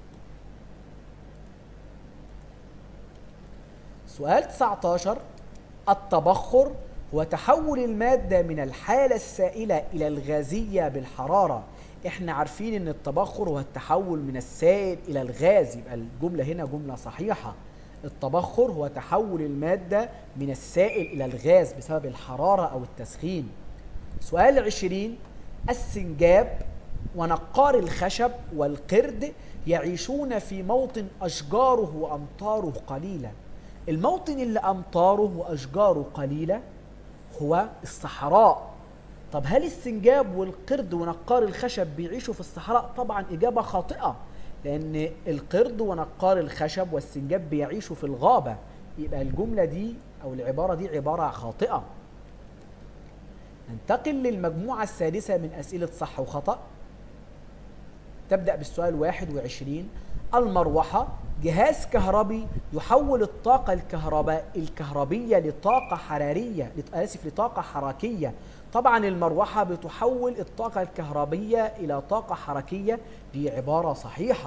[SPEAKER 1] سؤال 19 التبخر هو تحول المادة من الحالة السائلة إلى الغازية بالحرارة احنا عارفين ان التبخر هو التحول من السائل إلى الغاز يبقى الجملة هنا جملة صحيحة التبخر هو تحول المادة من السائل إلى الغاز بسبب الحرارة أو التسخين سؤال عشرين السنجاب ونقار الخشب والقرد يعيشون في موطن أشجاره وأمطاره قليلة الموطن اللي أمطاره وأشجاره قليلة هو الصحراء طب هل السنجاب والقرد ونقار الخشب بيعيشوا في الصحراء طبعا إجابة خاطئة لأن القرد ونقار الخشب والسنجاب بيعيشوا في الغابة يبقى الجملة دي أو العبارة دي عبارة خاطئة ننتقل للمجموعة السادسة من أسئلة صح وخطأ تبدأ بالسؤال 21 المروحة جهاز كهربي يحول الطاقة الكهرباء الكهربية لطاقة حرارية آسف لطاقة حركية طبعا المروحة بتحول الطاقة الكهربية إلى طاقة حركية دي عبارة صحيحة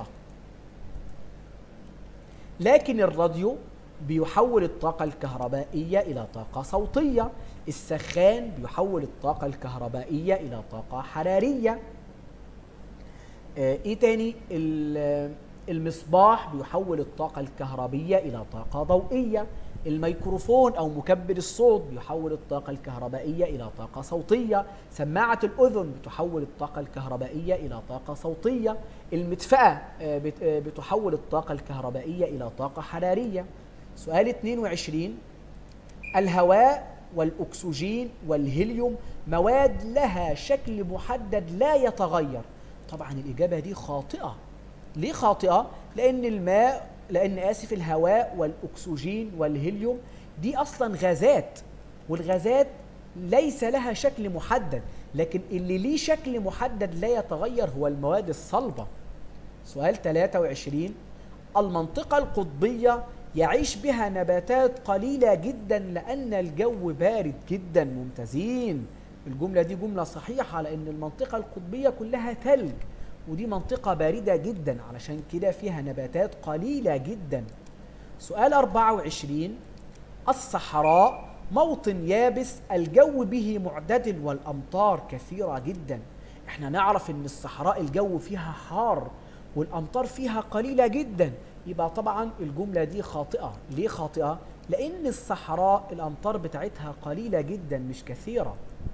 [SPEAKER 1] لكن الراديو بيحول الطاقة الكهربائية إلى طاقة صوتية السخان بيحول الطاقة الكهربائية إلى طاقة حرارية آه، ايه تاني المصباح بيحول الطاقة الكهربية إلى طاقة ضوئية الميكروفون أو مكبر الصوت بيحول الطاقة الكهربائية إلى طاقة صوتية سماعة الأذن بتحول الطاقة الكهربائية إلى طاقة صوتية المدفأة آه، آه، بتحول الطاقة الكهربائية إلى طاقة حرارية سؤال 22 الهواء والأكسجين والهيليوم مواد لها شكل محدد لا يتغير طبعا الإجابة دي خاطئة ليه خاطئة؟ لأن الماء لأن آسف الهواء والأكسجين والهيليوم دي أصلا غازات والغازات ليس لها شكل محدد لكن اللي ليه شكل محدد لا يتغير هو المواد الصلبة سؤال 23 المنطقة القطبية يعيش بها نباتات قليلة جدا لأن الجو بارد جدا ممتازين الجملة دي جملة صحيحة لأن المنطقة القطبية كلها ثلج ودي منطقة باردة جدا علشان كده فيها نباتات قليلة جدا سؤال 24 الصحراء موطن يابس الجو به معتدل والأمطار كثيرة جدا احنا نعرف ان الصحراء الجو فيها حار والأمطار فيها قليلة جدا يبقى طبعا الجملة دي خاطئة ليه خاطئة؟ لأن الصحراء الأمطار بتاعتها قليلة جدا مش كثيرة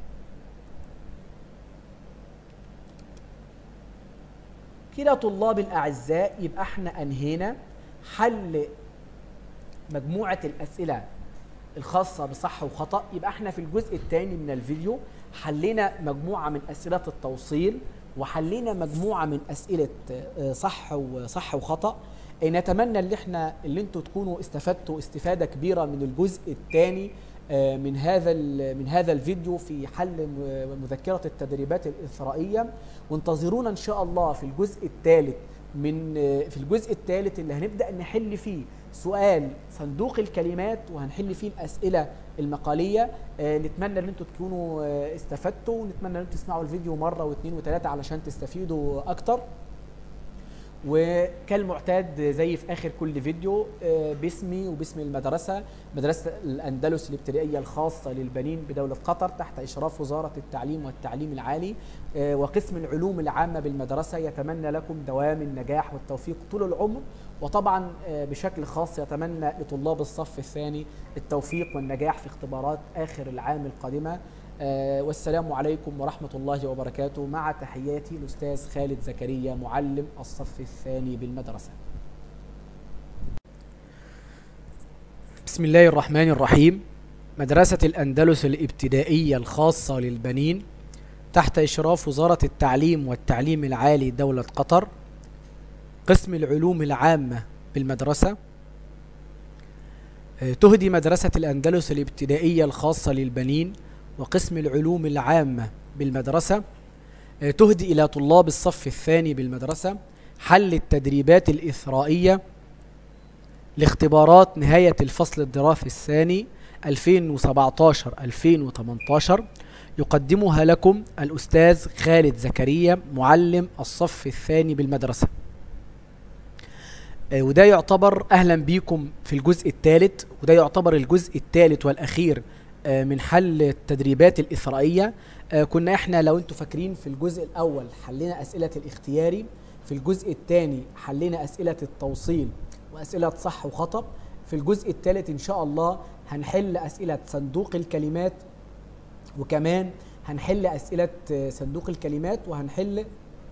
[SPEAKER 1] كده طلاب الأعزاء يبقى احنا أنهينا حل مجموعة الأسئلة الخاصة بصح وخطأ يبقى احنا في الجزء الثاني من الفيديو حلينا مجموعة من أسئلة التوصيل وحلينا مجموعة من أسئلة آه، صح وصح وخطأ نتمنى ان احنا اللي انتوا تكونوا استفدتوا استفادة كبيرة من الجزء الثاني آه، من هذا من هذا الفيديو في حل مذكره التدريبات الاثرائيه وانتظرونا ان شاء الله في الجزء الثالث من آه، في الجزء الثالث اللي هنبدا نحل فيه سؤال صندوق الكلمات وهنحل فيه الاسئله المقاليه آه، نتمنى ان انتم تكونوا استفدتوا ونتمنى ان انتم تسمعوا الفيديو مره واثنين وثلاثه علشان تستفيدوا اكتر وكالمعتاد زي في اخر كل فيديو آه، باسمي وباسم المدرسه مدرسه الاندلس الابتدائيه الخاصه للبنين بدوله قطر تحت اشراف وزاره التعليم والتعليم العالي آه، وقسم العلوم العامه بالمدرسه يتمنى لكم دوام النجاح والتوفيق طول العمر وطبعا آه، بشكل خاص يتمنى لطلاب الصف الثاني التوفيق والنجاح في اختبارات اخر العام القادمه آه، والسلام عليكم ورحمة الله وبركاته مع تحياتي الأستاذ خالد زكريا معلم الصف الثاني بالمدرسة بسم الله الرحمن الرحيم مدرسة الأندلس الابتدائية الخاصة للبنين تحت إشراف وزارة التعليم والتعليم العالي دولة قطر قسم العلوم العامة بالمدرسة آه، تهدي مدرسة الأندلس الابتدائية الخاصة للبنين وقسم العلوم العامة بالمدرسة آه، تهدي إلى طلاب الصف الثاني بالمدرسة حل التدريبات الإثرائية لاختبارات نهاية الفصل الدراسي الثاني 2017-2018 يقدمها لكم الأستاذ خالد زكريا معلم الصف الثاني بالمدرسة آه، وده يعتبر أهلا بيكم في الجزء الثالث وده يعتبر الجزء الثالث والأخير آه، من حل التدريبات الإثرائية آه، كنا احنا لو انتم فاكرين في الجزء الأول حلينا أسئلة الاختياري في الجزء الثاني حلينا أسئلة التوصيل وأسئلة صح وخطأ في الجزء الثالث إن شاء الله هنحل أسئلة صندوق الكلمات وكمان هنحل أسئلة صندوق الكلمات وهنحل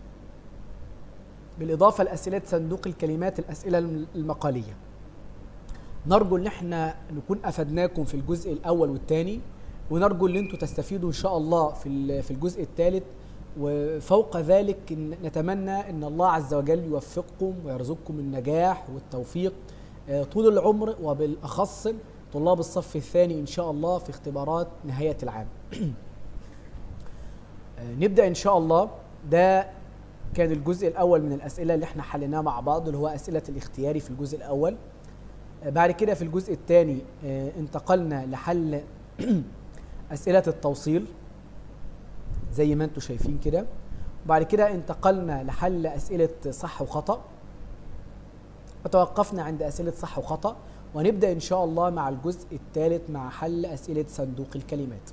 [SPEAKER 1] بالإضافة لأسئلة صندوق الكلمات الأسئلة المقالية نرجو ان احنا نكون افدناكم في الجزء الاول والثاني ونرجو ان انتم تستفيدوا ان شاء الله في في الجزء الثالث وفوق ذلك نتمنى ان الله عز وجل يوفقكم ويرزقكم النجاح والتوفيق آه، طول العمر وبالاخص طلاب الصف الثاني ان شاء الله في اختبارات نهايه العام. آه، نبدا ان شاء الله ده كان الجزء الاول من الاسئله اللي احنا حليناها مع بعض اللي هو اسئله الاختياري في الجزء الاول آه، بعد كده في الجزء الثاني انتقلنا لحل اسئله التوصيل زي ما انتم شايفين كده وبعد كده انتقلنا لحل اسئله صح وخطا وتوقفنا عند اسئله صح وخطا ونبدا ان شاء الله مع الجزء الثالث مع حل اسئله صندوق الكلمات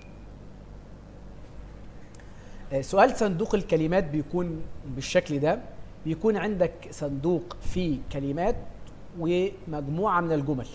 [SPEAKER 1] آه، سؤال صندوق الكلمات بيكون بالشكل ده بيكون عندك صندوق فيه كلمات ومجموعة من الجمل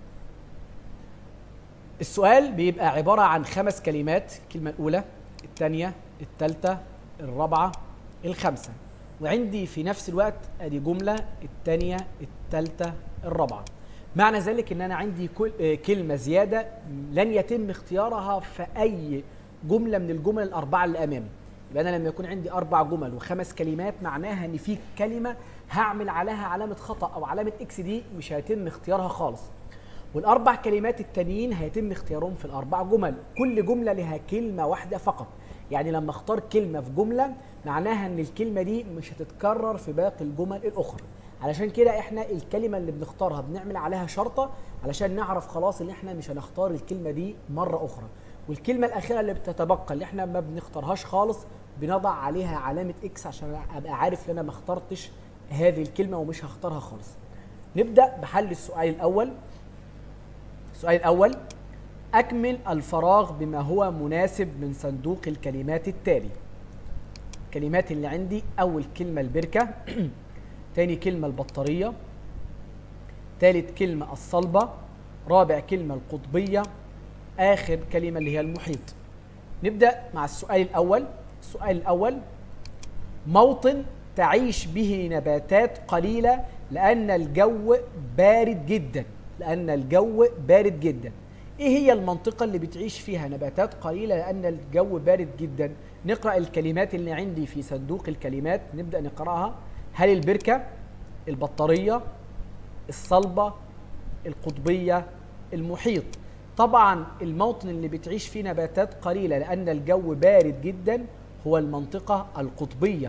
[SPEAKER 1] السؤال بيبقى عبارة عن خمس كلمات الكلمة الأولى الثانية الثالثة الرابعة الخامسة وعندي في نفس الوقت ادي جملة الثانية الثالثة الرابعة معنى ذلك ان انا عندي كل آه، كلمة زيادة لن يتم اختيارها في اي جملة من الجمل الاربعة اللي امامي يبقى انا لما يكون عندي اربع جمل وخمس كلمات معناها ان في كلمه هعمل عليها علامه خطا او علامه اكس دي مش هيتم اختيارها خالص والاربع كلمات التانيين هيتم اختيارهم في الاربع جمل كل جمله لها كلمه واحده فقط يعني لما اختار كلمه في جمله معناها ان الكلمه دي مش هتتكرر في باقي الجمل الاخرى علشان كده احنا الكلمه اللي بنختارها بنعمل عليها شرطه علشان نعرف خلاص ان احنا مش هنختار الكلمه دي مره اخرى والكلمه الاخيره اللي بتتبقى اللي احنا ما بنختارهاش خالص بنضع عليها علامه اكس عشان ابقى عارف ان انا ما اخترتش هذه الكلمه ومش هختارها خالص نبدا بحل السؤال الاول السؤال الاول اكمل الفراغ بما هو مناسب من صندوق الكلمات التالي الكلمات اللي عندي اول كلمه البركه تاني كلمه البطاريه ثالث كلمه الصلبه رابع كلمه القطبيه اخر كلمه اللي هي المحيط نبدا مع السؤال الاول السؤال الاول موطن تعيش به نباتات قليله لان الجو بارد جدا لان الجو بارد جدا ايه هي المنطقه اللي بتعيش فيها نباتات قليله لان الجو بارد جدا نقرا الكلمات اللي عندي في صندوق الكلمات نبدا نقراها هل البركه البطاريه الصلبه القطبيه المحيط طبعا الموطن اللي بتعيش فيه نباتات قليله لان الجو بارد جدا هو المنطقه القطبيه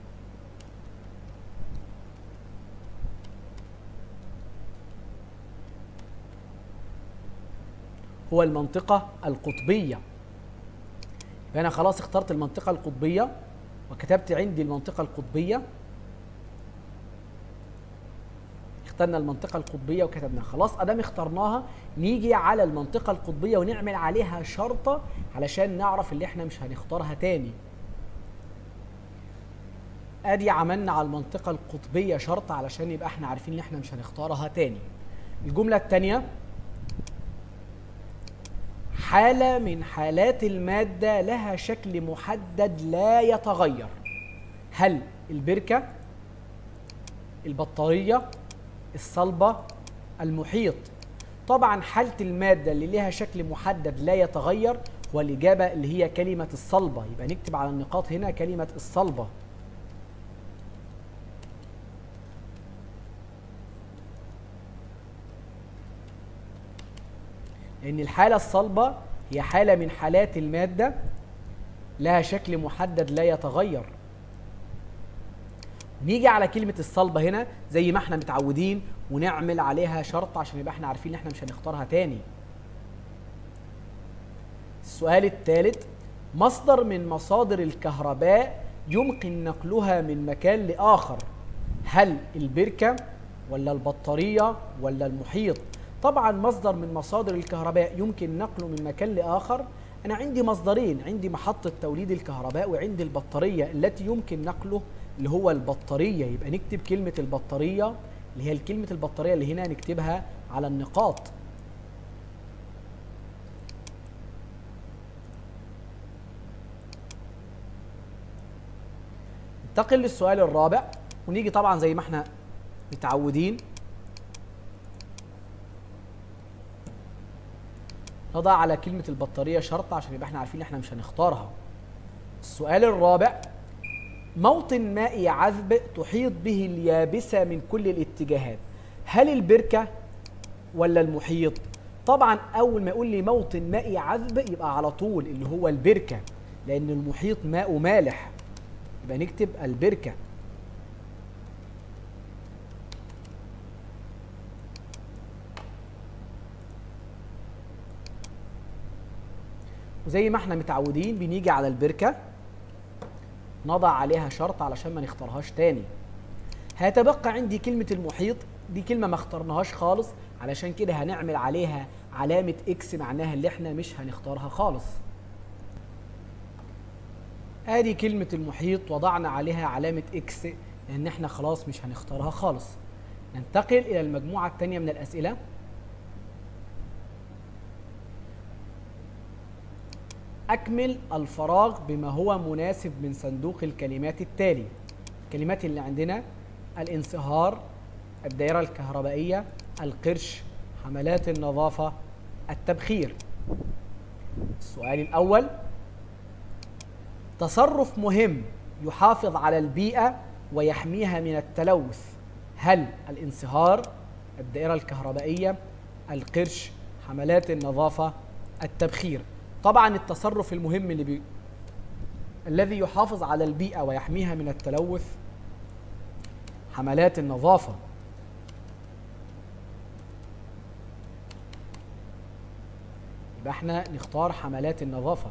[SPEAKER 1] هو المنطقة القطبية فأنا خلاص اخترت المنطقة القطبية وكتبت عندي المنطقة القطبية اخترنا المنطقة القطبية وكتبناها خلاص أدام اخترناها نيجي على المنطقة القطبية ونعمل عليها شرطة علشان نعرف اللي احنا مش هنختارها تاني ادي عملنا على المنطقة القطبية شرط علشان يبقى احنا عارفين ان احنا مش هنختارها تاني الجملة التانية حالة من حالات المادة لها شكل محدد لا يتغير هل البركة البطارية الصلبة المحيط طبعا حالة المادة اللي لها شكل محدد لا يتغير والإجابة اللي هي كلمة الصلبة يبقى نكتب على النقاط هنا كلمة الصلبة لأن الحالة الصلبة هي حالة من حالات المادة لها شكل محدد لا يتغير نيجي على كلمة الصلبة هنا زي ما احنا متعودين ونعمل عليها شرط عشان يبقى احنا عارفين ان احنا مش هنختارها تاني السؤال الثالث مصدر من مصادر الكهرباء يمكن نقلها من مكان لآخر هل البركة ولا البطارية ولا المحيط طبعا مصدر من مصادر الكهرباء يمكن نقله من مكان لآخر أنا عندي مصدرين عندي محطة توليد الكهرباء وعندي البطارية التي يمكن نقله اللي هو البطارية يبقى نكتب كلمة البطارية اللي هي كلمة البطارية اللي هنا نكتبها على النقاط ننتقل للسؤال الرابع ونيجي طبعا زي ما احنا متعودين نضع على كلمة البطارية شرط عشان يبقى احنا عارفين ان احنا مش هنختارها السؤال الرابع موطن مائي عذب تحيط به اليابسة من كل الاتجاهات هل البركة ولا المحيط طبعا اول ما يقول لي موطن مائي عذب يبقى على طول اللي هو البركة لان المحيط ماء مالح يبقى نكتب البركة وزي ما احنا متعودين بنيجي على البركة نضع عليها شرط علشان ما نختارهاش تاني هيتبقى عندي كلمة المحيط دي كلمة ما اخترناهاش خالص علشان كده هنعمل عليها علامة اكس معناها اللي احنا مش هنختارها خالص ادي كلمة المحيط وضعنا عليها علامة اكس لان احنا خلاص مش هنختارها خالص ننتقل الى المجموعة الثانية من الاسئلة أكمل الفراغ بما هو مناسب من صندوق الكلمات التالي الكلمات اللي عندنا الانصهار الدائرة الكهربائية القرش حملات النظافة التبخير السؤال الأول تصرف مهم يحافظ على البيئة ويحميها من التلوث هل الانصهار الدائرة الكهربائية القرش حملات النظافة التبخير طبعا التصرف المهم اللي بي... الذي يحافظ على البيئة ويحميها من التلوث حملات النظافة يبقى احنا نختار حملات النظافة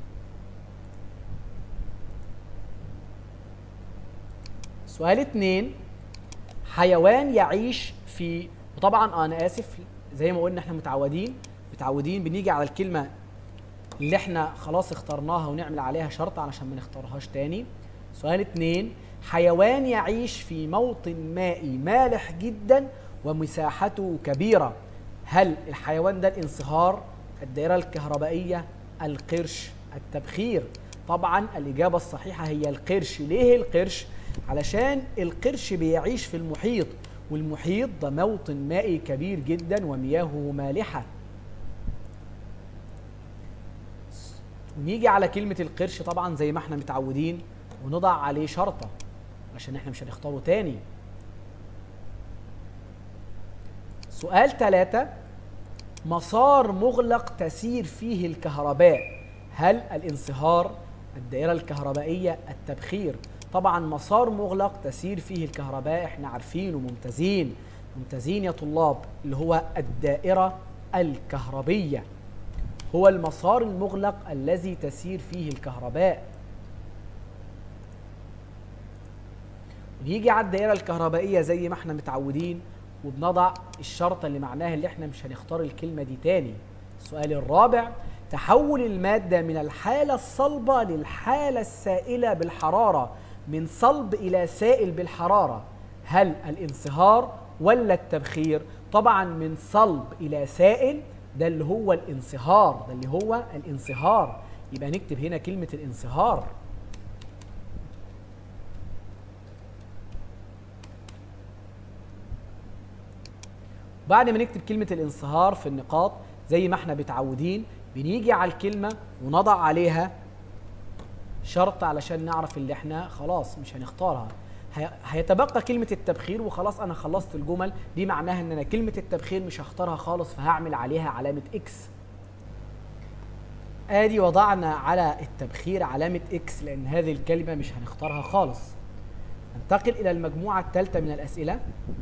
[SPEAKER 1] سؤال اتنين حيوان يعيش في وطبعا انا اسف زي ما قلنا احنا متعودين متعودين بنيجي على الكلمه اللي احنا خلاص اخترناها ونعمل عليها شرط علشان ما نختارهاش تاني سؤال اتنين حيوان يعيش في موطن مائي مالح جدا ومساحته كبيرة هل الحيوان ده الانصهار الدائرة الكهربائية القرش التبخير طبعا الإجابة الصحيحة هي القرش ليه القرش؟ علشان القرش بيعيش في المحيط والمحيط ده موطن مائي كبير جدا ومياهه مالحة ونيجي على كلمة القرش طبعا زي ما احنا متعودين ونضع عليه شرطة عشان احنا مش هنختاره تاني سؤال ثلاثة مسار مغلق تسير فيه الكهرباء هل الانصهار الدائرة الكهربائية التبخير طبعا مسار مغلق تسير فيه الكهرباء احنا عارفين وممتازين ممتازين يا طلاب اللي هو الدائرة الكهربية هو المسار المغلق الذي تسير فيه الكهرباء بيجي على الدائرة الكهربائية زي ما احنا متعودين وبنضع الشرطة اللي معناها اللي احنا مش هنختار الكلمة دي تاني السؤال الرابع تحول المادة من الحالة الصلبة للحالة السائلة بالحرارة من صلب إلى سائل بالحرارة هل الانصهار ولا التبخير طبعا من صلب إلى سائل ده اللي هو الانصهار ده اللي هو الانصهار يبقى نكتب هنا كلمة الانصهار بعد ما نكتب كلمة الانصهار في النقاط زي ما احنا متعودين بنيجي على الكلمة ونضع عليها شرط علشان نعرف اللي احنا خلاص مش هنختارها هيتبقى كلمة التبخير وخلاص أنا خلصت الجمل دي معناها إن أنا كلمة التبخير مش هختارها خالص فهعمل عليها علامة إكس آدي وضعنا على التبخير علامة إكس لأن هذه الكلمة مش هنختارها خالص ننتقل إلى المجموعة الثالثة من الأسئلة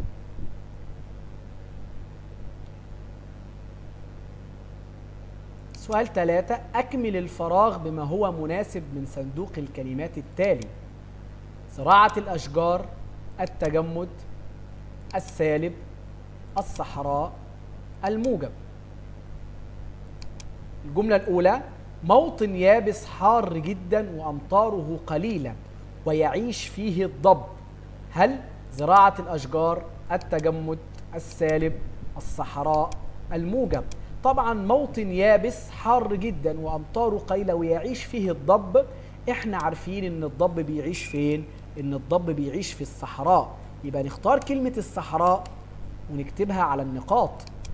[SPEAKER 1] سؤال ثلاثة أكمل الفراغ بما هو مناسب من صندوق الكلمات التالي زراعة الأشجار التجمد السالب الصحراء الموجب الجملة الأولى موطن يابس حار جدا وأمطاره قليلة ويعيش فيه الضب هل زراعة الأشجار التجمد السالب الصحراء الموجب طبعا موطن يابس حار جدا وأمطاره قليلة ويعيش فيه الضب احنا عارفين ان الضب بيعيش فين ان الضب بيعيش في الصحراء يبقى نختار كلمة الصحراء ونكتبها على النقاط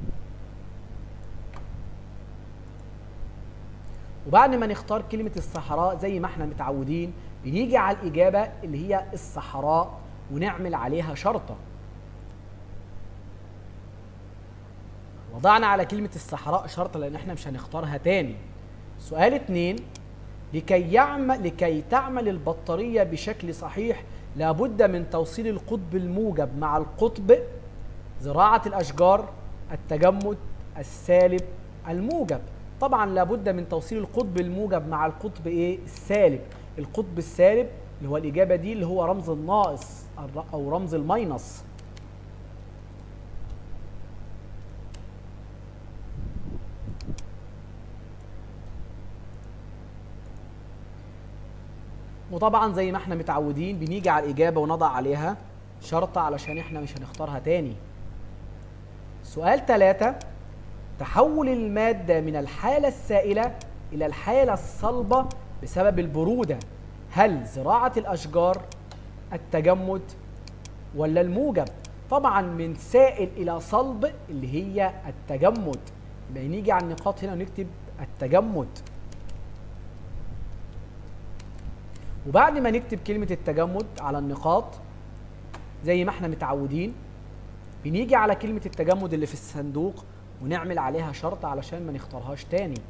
[SPEAKER 1] وبعد ما نختار كلمة الصحراء زي ما احنا متعودين بنيجي على الإجابة اللي هي الصحراء ونعمل عليها شرطة وضعنا على كلمة الصحراء شرطة لأن احنا مش هنختارها تاني سؤال اتنين لكي يعمل لكي تعمل البطارية بشكل صحيح لابد من توصيل القطب الموجب مع القطب زراعة الأشجار التجمد السالب الموجب طبعا لابد من توصيل القطب الموجب مع القطب ايه السالب القطب السالب اللي هو الإجابة دي اللي هو رمز الناقص أو رمز الماينس وطبعا زي ما احنا متعودين بنيجي على الإجابة ونضع عليها شرطة علشان احنا مش هنختارها تاني سؤال ثلاثة تحول المادة من الحالة السائلة إلى الحالة الصلبة بسبب البرودة هل زراعة الأشجار التجمد ولا الموجب طبعا من سائل إلى صلب اللي هي التجمد يبقى نيجي على النقاط هنا ونكتب التجمد وبعد ما نكتب كلمة التجمد على النقاط زي ما احنا متعودين بنيجي على كلمة التجمد اللي في الصندوق ونعمل عليها شرط علشان ما نختارهاش تاني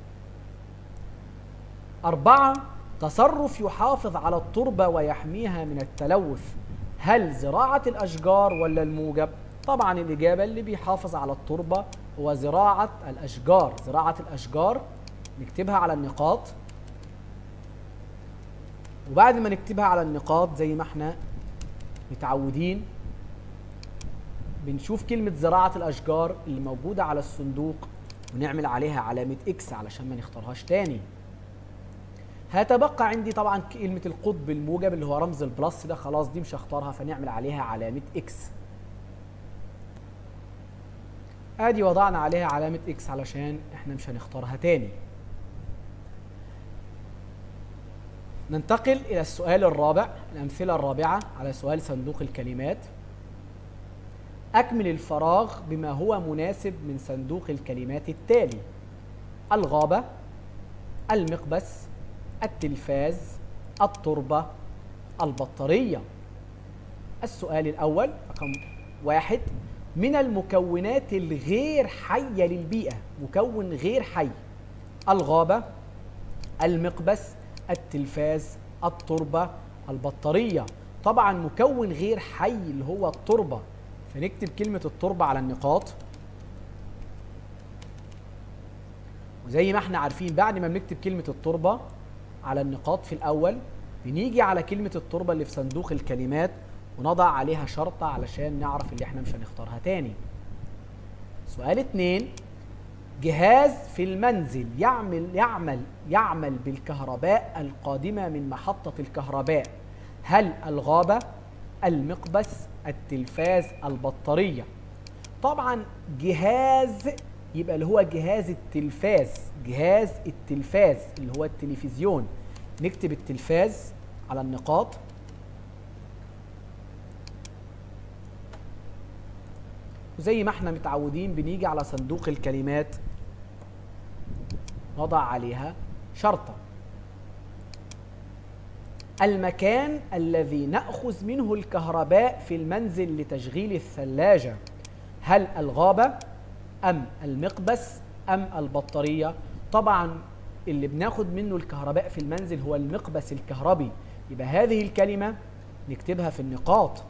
[SPEAKER 1] أربعة تصرف يحافظ على التربة ويحميها من التلوث هل زراعة الأشجار ولا الموجب؟ طبعا الإجابة اللي بيحافظ على التربة هو زراعة الأشجار زراعة الأشجار نكتبها على النقاط وبعد ما نكتبها على النقاط زي ما احنا متعودين بنشوف كلمة زراعة الأشجار اللي موجودة على الصندوق ونعمل عليها علامة إكس علشان ما نختارهاش تاني هتبقى عندي طبعا كلمة القطب الموجب اللي هو رمز البلس ده خلاص دي مش هختارها فنعمل عليها علامة إكس ادي وضعنا عليها علامة إكس علشان احنا مش هنختارها تاني ننتقل إلى السؤال الرابع الأمثلة الرابعة على سؤال صندوق الكلمات أكمل الفراغ بما هو مناسب من صندوق الكلمات التالي الغابة المقبس التلفاز التربة البطارية السؤال الأول رقم واحد من المكونات الغير حية للبيئة مكون غير حي الغابة المقبس التلفاز التربة البطارية طبعا مكون غير حي اللي هو التربة فنكتب كلمة التربة على النقاط وزي ما احنا عارفين بعد ما بنكتب كلمة التربة على النقاط في الأول بنيجي على كلمة التربة اللي في صندوق الكلمات ونضع عليها شرطة علشان نعرف اللي احنا مش هنختارها تاني سؤال اتنين جهاز في المنزل يعمل يعمل يعمل بالكهرباء القادمة من محطة الكهرباء هل الغابة المقبس التلفاز البطارية طبعا جهاز يبقى اللي هو جهاز التلفاز جهاز التلفاز اللي هو التلفزيون نكتب التلفاز على النقاط وزي ما احنا متعودين بنيجي على صندوق الكلمات نضع عليها شرطة المكان الذي نأخذ منه الكهرباء في المنزل لتشغيل الثلاجة هل الغابة أم المقبس أم البطارية طبعا اللي بناخد منه الكهرباء في المنزل هو المقبس الكهربي يبقى هذه الكلمة نكتبها في النقاط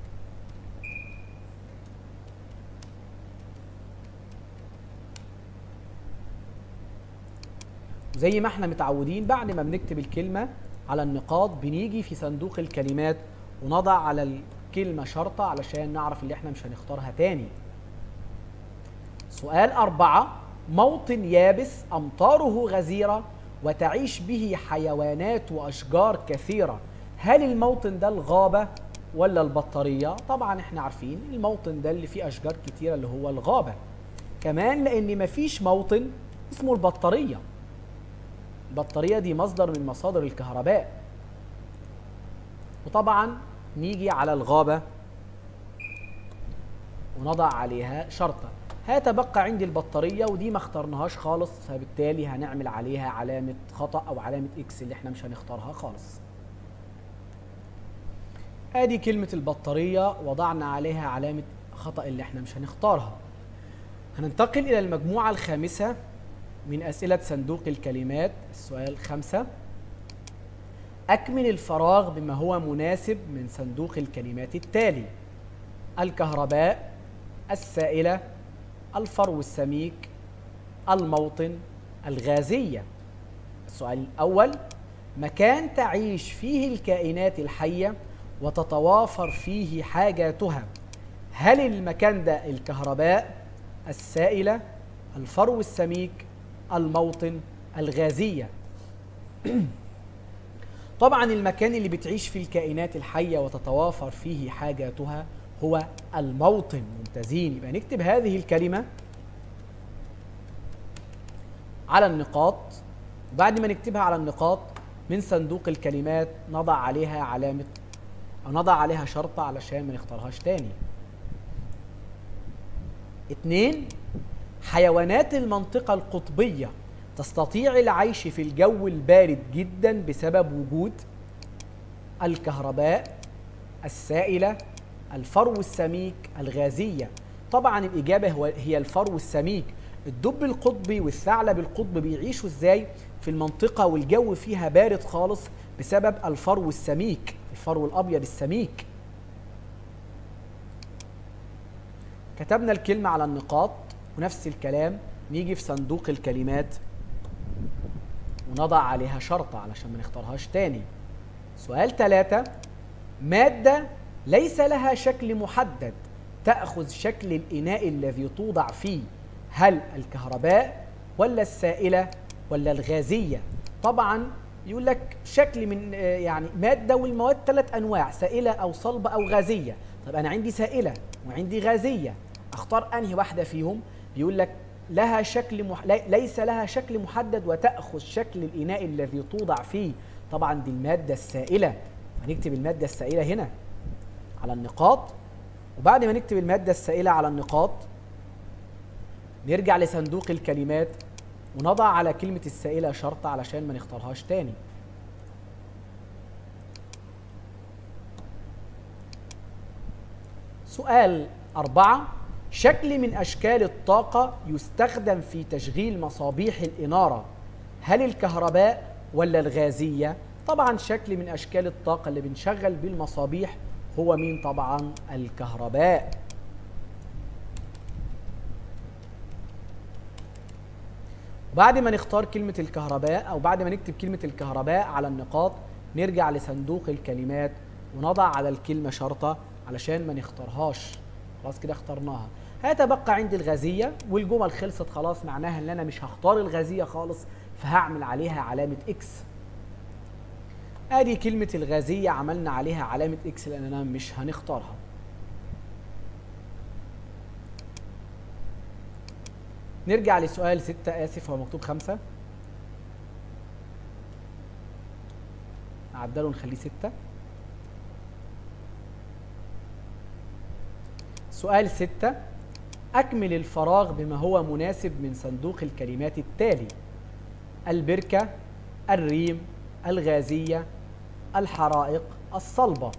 [SPEAKER 1] زي ما احنا متعودين بعد ما بنكتب الكلمة على النقاط بنيجي في صندوق الكلمات ونضع على الكلمة شرطة علشان نعرف اللي احنا مش هنختارها تاني سؤال أربعة موطن يابس أمطاره غزيرة وتعيش به حيوانات وأشجار كثيرة هل الموطن ده الغابة ولا البطارية؟ طبعا احنا عارفين الموطن ده اللي فيه أشجار كتيرة اللي هو الغابة كمان لأن مفيش موطن اسمه البطارية البطارية دي مصدر من مصادر الكهرباء وطبعا نيجي على الغابة ونضع عليها شرطة هتبقى عندي البطارية ودي ما اخترناهاش خالص فبالتالي هنعمل عليها علامة خطأ أو علامة إكس اللي احنا مش هنختارها خالص ادي كلمة البطارية وضعنا عليها علامة خطأ اللي احنا مش هنختارها هننتقل إلى المجموعة الخامسة من أسئلة صندوق الكلمات السؤال خمسة أكمل الفراغ بما هو مناسب من صندوق الكلمات التالي الكهرباء السائلة الفرو السميك الموطن الغازية السؤال الأول مكان تعيش فيه الكائنات الحية وتتوافر فيه حاجاتها هل المكان ده الكهرباء السائلة الفرو السميك الموطن الغازية طبعا المكان اللي بتعيش فيه الكائنات الحية وتتوافر فيه حاجاتها هو الموطن ممتازين يبقى نكتب هذه الكلمة على النقاط بعد ما نكتبها على النقاط من صندوق الكلمات نضع عليها علامة أو نضع عليها شرطة علشان ما نختارهاش تاني اتنين حيوانات المنطقة القطبية تستطيع العيش في الجو البارد جدا بسبب وجود الكهرباء السائلة الفرو السميك الغازية طبعا الإجابة هو هي الفرو السميك الدب القطبي والثعلب القطبي بيعيشوا ازاي في المنطقة والجو فيها بارد خالص بسبب الفرو السميك الفرو الأبيض السميك كتبنا الكلمة على النقاط ونفس الكلام نيجي في صندوق الكلمات ونضع عليها شرطة علشان ما نختارهاش تاني سؤال ثلاثة مادة ليس لها شكل محدد تأخذ شكل الإناء الذي توضع فيه هل الكهرباء ولا السائلة ولا الغازية طبعا يقول لك شكل من يعني مادة والمواد ثلاث أنواع سائلة أو صلبة أو غازية طب أنا عندي سائلة وعندي غازية أختار أنهي واحدة فيهم بيقول لك لها شكل مح... ليس لها شكل محدد وتأخذ شكل الإناء الذي توضع فيه طبعا دي المادة السائلة هنكتب المادة السائلة هنا على النقاط وبعد ما نكتب المادة السائلة على النقاط نرجع لصندوق الكلمات ونضع على كلمة السائلة شرطة علشان ما نختارهاش تاني سؤال أربعة شكل من أشكال الطاقة يستخدم في تشغيل مصابيح الإنارة هل الكهرباء ولا الغازية؟ طبعا شكل من أشكال الطاقة اللي بنشغل بالمصابيح هو مين طبعا الكهرباء بعد ما نختار كلمة الكهرباء أو بعد ما نكتب كلمة الكهرباء على النقاط نرجع لصندوق الكلمات ونضع على الكلمة شرطة علشان ما نختارهاش خلاص كده اخترناها هيتبقى عندي الغازية والجمل خلصت خلاص معناها ان انا مش هختار الغازية خالص فهعمل عليها علامة اكس ادي كلمة الغازية عملنا عليها علامة اكس لاننا مش هنختارها نرجع لسؤال ستة آسف هو مكتوب خمسة نعدله نخليه ستة سؤال ستة أكمل الفراغ بما هو مناسب من صندوق الكلمات التالي البركة الريم الغازية الحرائق الصلبة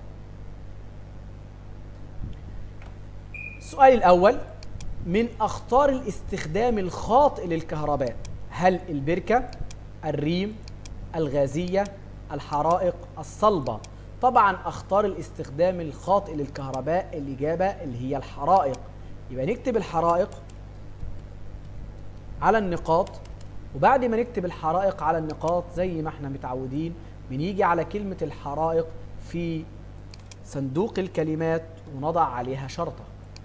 [SPEAKER 1] السؤال الأول من أخطار الاستخدام الخاطئ للكهرباء هل البركة الريم الغازية الحرائق الصلبة طبعا أخطار الاستخدام الخاطئ للكهرباء الإجابة اللي هي الحرائق يبقى نكتب الحرائق على النقاط وبعد ما نكتب الحرائق على النقاط زي ما احنا متعودين بنيجي على كلمة الحرائق في صندوق الكلمات ونضع عليها شرطة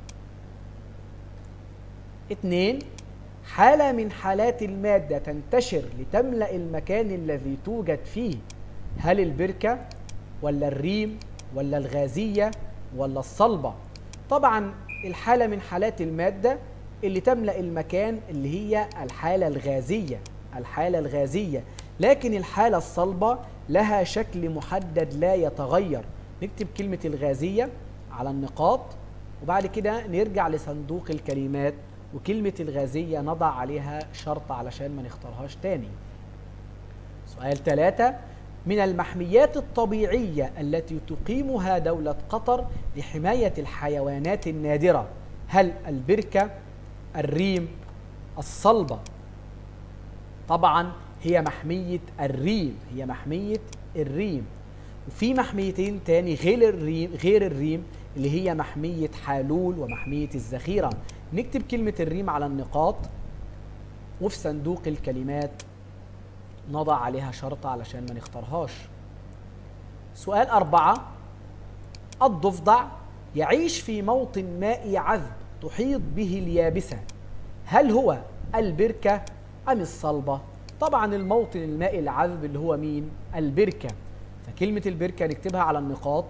[SPEAKER 1] اتنين حالة من حالات المادة تنتشر لتملأ المكان الذي توجد فيه هل البركة ولا الريم ولا الغازية ولا الصلبة طبعا الحالة من حالات المادة اللي تملأ المكان اللي هي الحالة الغازية الحالة الغازية لكن الحالة الصلبة لها شكل محدد لا يتغير نكتب كلمة الغازية على النقاط وبعد كده نرجع لصندوق الكلمات وكلمة الغازية نضع عليها شرط علشان ما نختارهاش تاني سؤال ثلاثة من المحميات الطبيعية التي تقيمها دولة قطر لحماية الحيوانات النادرة هل البركة الريم الصلبة طبعا هي محمية الريم هي محمية الريم وفي محميتين تاني غير الريم غير الريم اللي هي محمية حالول ومحمية الذخيرة نكتب كلمة الريم على النقاط وفي صندوق الكلمات نضع عليها شرطة علشان ما نختارهاش سؤال أربعة الضفدع يعيش في موطن مائي عذب تحيط به اليابسة هل هو البركة أم الصلبة؟ طبعا الموطن المائي العذب اللي هو مين؟ البركة فكلمة البركة نكتبها على النقاط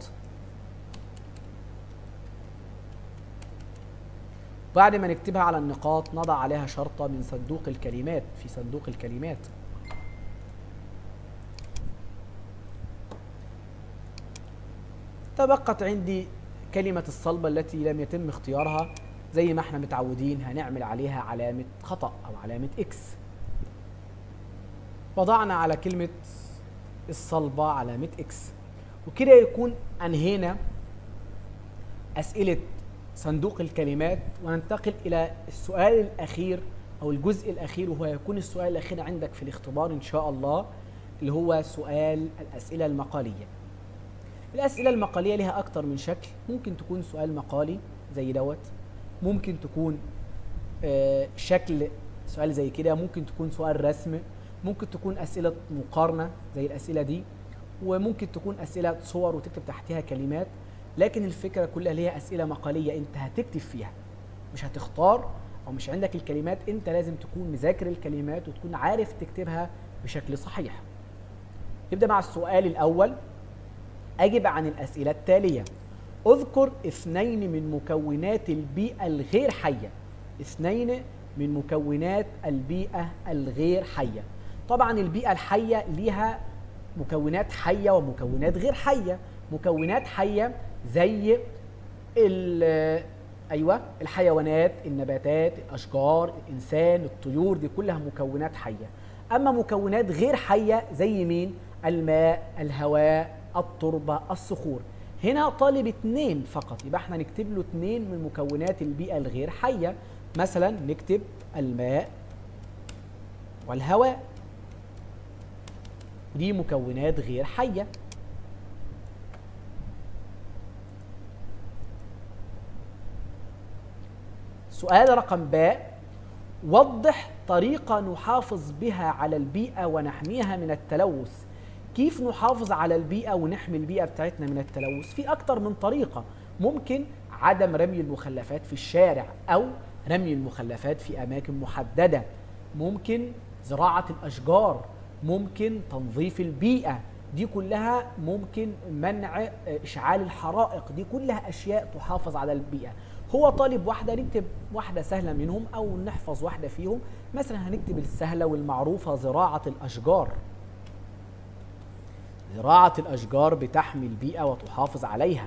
[SPEAKER 1] بعد ما نكتبها على النقاط نضع عليها شرطة من صندوق الكلمات في صندوق الكلمات تبقت عندي كلمة الصلبة التي لم يتم اختيارها زي ما احنا متعودين هنعمل عليها علامة خطأ أو علامة إكس وضعنا على كلمة الصلبة علامة إكس وكده يكون أنهينا أسئلة صندوق الكلمات وننتقل إلى السؤال الأخير أو الجزء الأخير وهو يكون السؤال الأخير عندك في الاختبار إن شاء الله اللي هو سؤال الأسئلة المقالية الأسئلة المقالية لها أكتر من شكل ممكن تكون سؤال مقالي زي دوت ممكن تكون آه، شكل سؤال زي كده ممكن تكون سؤال رسم ممكن تكون أسئلة مقارنة زي الأسئلة دي وممكن تكون أسئلة صور وتكتب تحتها كلمات لكن الفكرة كلها ليها أسئلة مقالية أنت هتكتب فيها مش هتختار أو مش عندك الكلمات أنت لازم تكون مذاكر الكلمات وتكون عارف تكتبها بشكل صحيح نبدأ مع السؤال الأول أجب عن الأسئلة التالية اذكر اثنين من مكونات البيئة الغير حية اثنين من مكونات البيئة الغير حية طبعا البيئة الحية ليها مكونات حية ومكونات غير حية مكونات حية زي ايوه الحيوانات النباتات الاشجار الانسان الطيور دي كلها مكونات حيه اما مكونات غير حيه زي مين الماء الهواء التربه الصخور هنا طالب اتنين فقط يبقى احنا نكتب له اتنين من مكونات البيئه الغير حيه مثلا نكتب الماء والهواء دي مكونات غير حيه سؤال رقم باء وضح طريقة نحافظ بها على البيئة ونحميها من التلوث كيف نحافظ على البيئة ونحمي البيئة بتاعتنا من التلوث في أكتر من طريقة ممكن عدم رمي المخلفات في الشارع أو رمي المخلفات في أماكن محددة ممكن زراعة الأشجار ممكن تنظيف البيئة دي كلها ممكن منع إشعال الحرائق دي كلها أشياء تحافظ على البيئة هو طالب واحدة نكتب واحدة سهلة منهم أو نحفظ واحدة فيهم مثلا هنكتب السهلة والمعروفة زراعة الأشجار زراعة الأشجار بتحمي البيئة وتحافظ عليها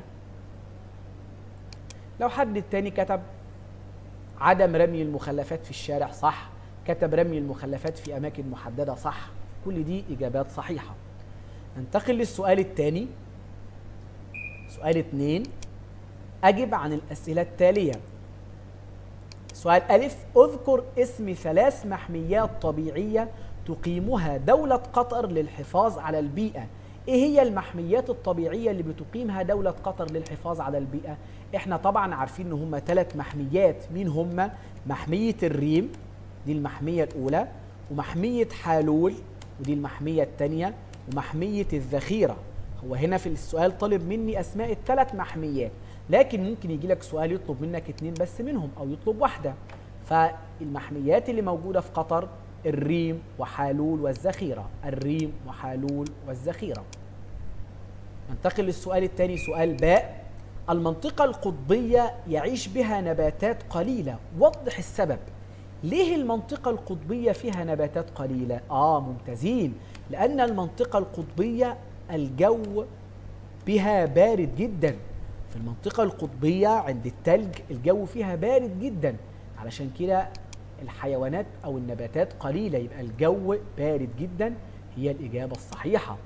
[SPEAKER 1] لو حد التاني كتب عدم رمي المخلفات في الشارع صح كتب رمي المخلفات في أماكن محددة صح كل دي إجابات صحيحة ننتقل للسؤال الثاني سؤال اثنين أجب عن الأسئلة التالية سؤال ألف اذكر اسم ثلاث محميات طبيعية تقيمها دولة قطر للحفاظ على البيئة ايه هي المحميات الطبيعية اللي بتقيمها دولة قطر للحفاظ على البيئة احنا طبعا عارفين ان هم ثلاث محميات مين هم محمية الريم دي المحمية الاولى ومحمية حالول ودي المحمية الثانية ومحمية الذخيرة هو هنا في السؤال طالب مني اسماء الثلاث محميات لكن ممكن يجي لك سؤال يطلب منك اتنين بس منهم او يطلب واحده فالمحميات اللي موجوده في قطر الريم وحالول والذخيره الريم وحالول والذخيره ننتقل للسؤال الثاني سؤال باء المنطقة القطبية يعيش بها نباتات قليلة وضح السبب ليه المنطقة القطبية فيها نباتات قليلة؟ آه ممتازين لأن المنطقة القطبية الجو بها بارد جدا في المنطقة القطبية عند التلج الجو فيها بارد جدا علشان كده الحيوانات أو النباتات قليلة يبقى الجو بارد جدا هي الإجابة الصحيحة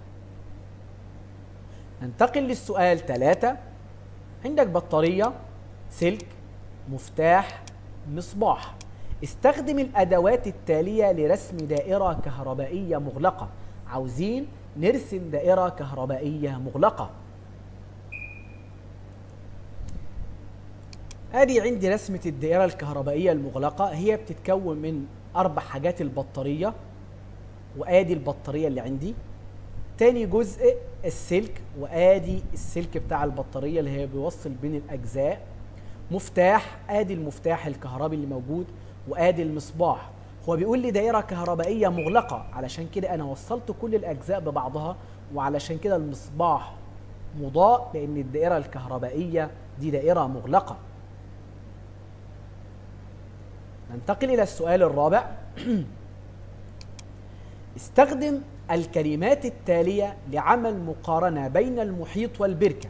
[SPEAKER 1] ننتقل للسؤال ثلاثة عندك بطارية سلك مفتاح مصباح استخدم الأدوات التالية لرسم دائرة كهربائية مغلقة عاوزين نرسم دائرة كهربائية مغلقة ادي عندي رسمة الدائرة الكهربائية المغلقة هي بتتكون من أربع حاجات البطارية وادي البطارية اللي عندي تاني جزء السلك وادي السلك بتاع البطارية اللي هي بيوصل بين الأجزاء مفتاح ادي المفتاح الكهربي اللي موجود وادي المصباح هو بيقول لي دائرة كهربائية مغلقة علشان كده أنا وصلت كل الأجزاء ببعضها وعلشان كده المصباح مضاء لأن الدائرة الكهربائية دي دائرة مغلقة ننتقل إلى السؤال الرابع استخدم الكلمات التالية لعمل مقارنة بين المحيط والبركة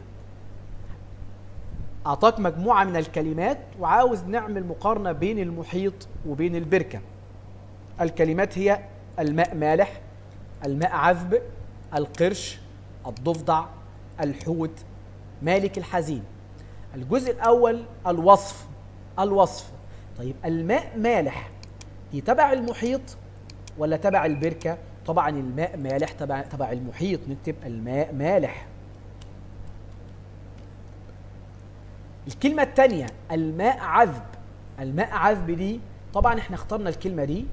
[SPEAKER 1] أعطاك مجموعة من الكلمات وعاوز نعمل مقارنة بين المحيط وبين البركة الكلمات هي الماء مالح الماء عذب القرش الضفدع الحوت مالك الحزين الجزء الأول الوصف الوصف طيب الماء مالح دي تبع المحيط ولا تبع البركة طبعا الماء مالح تبع تبع المحيط نكتب الماء مالح الكلمة الثانية الماء عذب الماء عذب دي طبعا احنا اخترنا الكلمة دي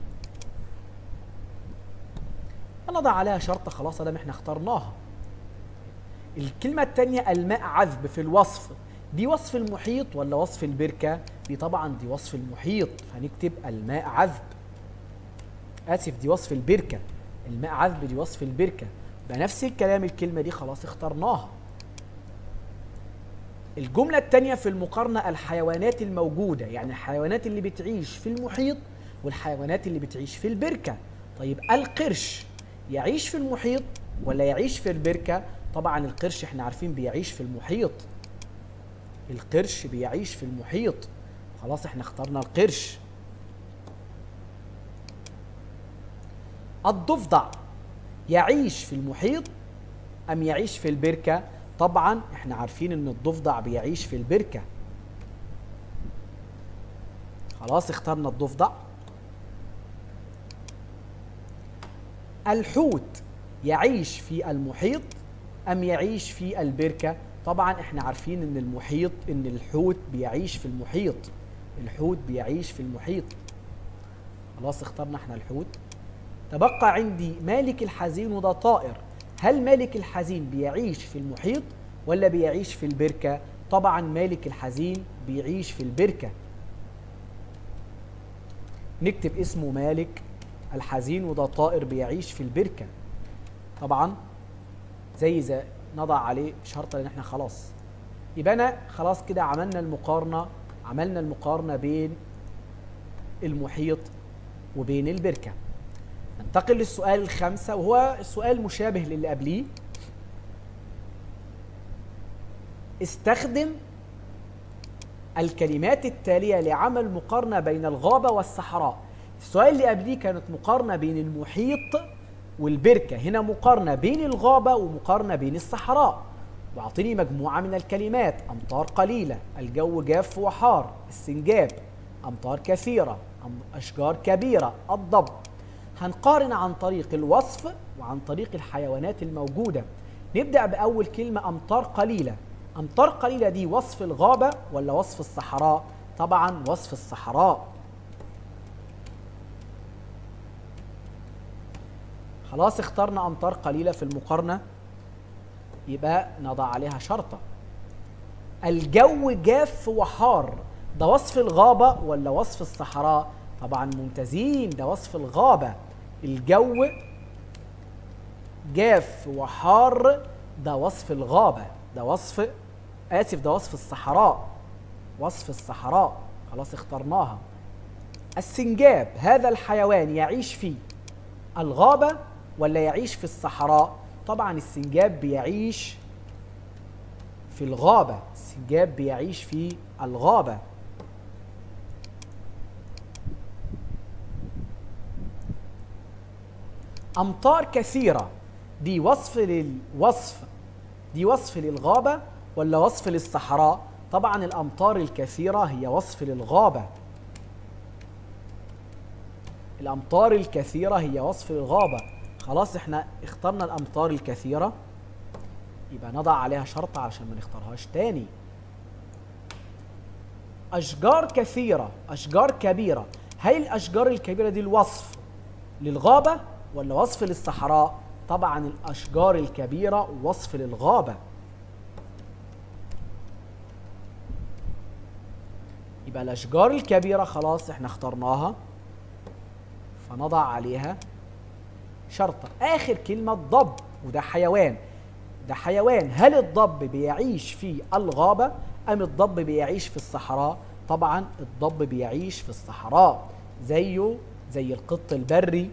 [SPEAKER 1] نضع عليها شرطة خلاص دام احنا اخترناها الكلمة الثانية الماء عذب في الوصف دي وصف المحيط ولا وصف البركة دي طبعا دي وصف المحيط فنكتب الماء عذب آسف دي وصف البركة الماء عذب دي وصف البركة بنفس الكلام الكلمة دي خلاص اخترناها الجملة الثانية في المقارنة الحيوانات الموجودة يعني الحيوانات اللي بتعيش في المحيط والحيوانات اللي بتعيش في البركة طيب القرش يعيش في المحيط ولا يعيش في البركة طبعا القرش احنا عارفين بيعيش في المحيط القرش بيعيش في المحيط خلاص احنا اخترنا القرش الضفدع يعيش في المحيط ام يعيش في البركه طبعا احنا عارفين ان الضفدع بيعيش في البركه خلاص اخترنا الضفدع الحوت يعيش في المحيط ام يعيش في البركه طبعا احنا عارفين ان المحيط ان الحوت بيعيش في المحيط الحوت بيعيش في المحيط خلاص اخترنا احنا الحوت تبقى عندي مالك الحزين وده طائر هل مالك الحزين بيعيش في المحيط ولا بيعيش في البركة طبعا مالك الحزين بيعيش في البركة نكتب اسمه مالك الحزين وده طائر بيعيش في البركة طبعا زي زي نضع عليه شرط ان احنا خلاص يبقى انا خلاص كده عملنا المقارنة عملنا المقارنة بين المحيط وبين البركة ننتقل للسؤال الخامسة وهو السؤال مشابه للي قبليه استخدم الكلمات التالية لعمل مقارنة بين الغابة والصحراء السؤال اللي قبليه كانت مقارنة بين المحيط والبركة هنا مقارنة بين الغابة ومقارنة بين الصحراء واعطيني مجموعة من الكلمات أمطار قليلة الجو جاف وحار السنجاب أمطار كثيرة أشجار كبيرة الضب هنقارن عن طريق الوصف وعن طريق الحيوانات الموجودة نبدأ بأول كلمة أمطار قليلة أمطار قليلة دي وصف الغابة ولا وصف الصحراء؟ طبعا وصف الصحراء خلاص اخترنا أمطار قليلة في المقارنة يبقى نضع عليها شرطة الجو جاف وحار ده وصف الغابة ولا وصف الصحراء؟ طبعا ممتازين ده وصف الغابة الجو جاف وحار ده وصف الغابة ده وصف آسف ده وصف الصحراء وصف الصحراء خلاص اخترناها السنجاب هذا الحيوان يعيش في الغابة ولا يعيش في الصحراء طبعا السنجاب بيعيش في الغابة السنجاب بيعيش في الغابة أمطار كثيرة دي وصف للوصف دي وصف للغابة ولا وصف للصحراء طبعا الأمطار الكثيرة هي وصف للغابة الامطار الكثيره هي وصف للغابه خلاص احنا اخترنا الامطار الكثيره يبقى نضع عليها شرط علشان ما نختارهاش تاني اشجار كثيره اشجار كبيره هل الاشجار الكبيره دي الوصف للغابه ولا وصف للصحراء طبعا الاشجار الكبيره وصف للغابه يبقى الاشجار الكبيره خلاص احنا اخترناها فنضع عليها شرطه اخر كلمه ضب وده حيوان ده حيوان هل الضب بيعيش في الغابه ام الضب بيعيش في الصحراء طبعا الضب بيعيش في الصحراء زيه زي القط البري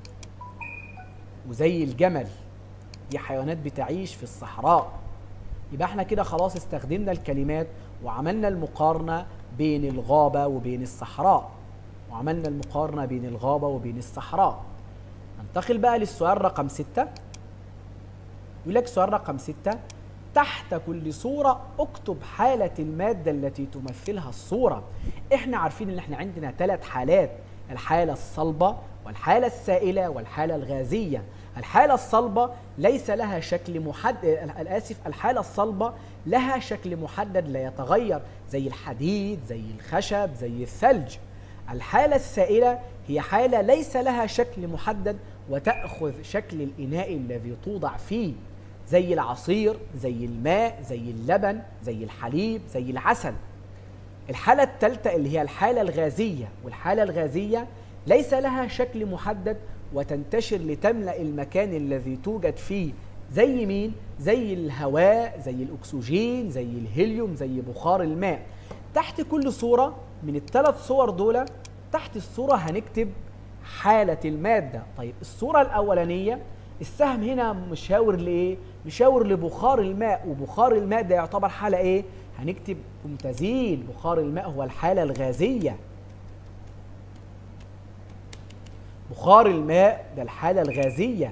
[SPEAKER 1] وزي الجمل دي حيوانات بتعيش في الصحراء يبقى احنا كده خلاص استخدمنا الكلمات وعملنا المقارنة بين الغابة وبين الصحراء وعملنا المقارنة بين الغابة وبين الصحراء ننتقل بقى للسؤال رقم ستة يقول لك سؤال رقم ستة تحت كل صورة اكتب حالة المادة التي تمثلها الصورة احنا عارفين ان احنا عندنا ثلاث حالات الحالة الصلبة والحالة السائلة والحالة الغازية الحالة الصلبة ليس لها شكل محدد الآسف الحالة الصلبة لها شكل محدد لا يتغير زي الحديد زي الخشب زي الثلج الحالة السائلة هي حالة ليس لها شكل محدد وتأخذ شكل الإناء الذي توضع فيه زي العصير زي الماء زي اللبن زي الحليب زي العسل الحالة الثالثة اللي هي الحالة الغازية والحالة الغازية ليس لها شكل محدد وتنتشر لتملأ المكان الذي توجد فيه زي مين؟ زي الهواء زي الأكسجين زي الهيليوم زي بخار الماء تحت كل صورة من الثلاث صور دول تحت الصورة هنكتب حالة المادة طيب الصورة الأولانية السهم هنا مشاور لإيه؟ مشاور لبخار الماء وبخار الماء ده يعتبر حالة إيه؟ هنكتب ممتازين بخار الماء هو الحالة الغازية بخار الماء ده الحالة الغازية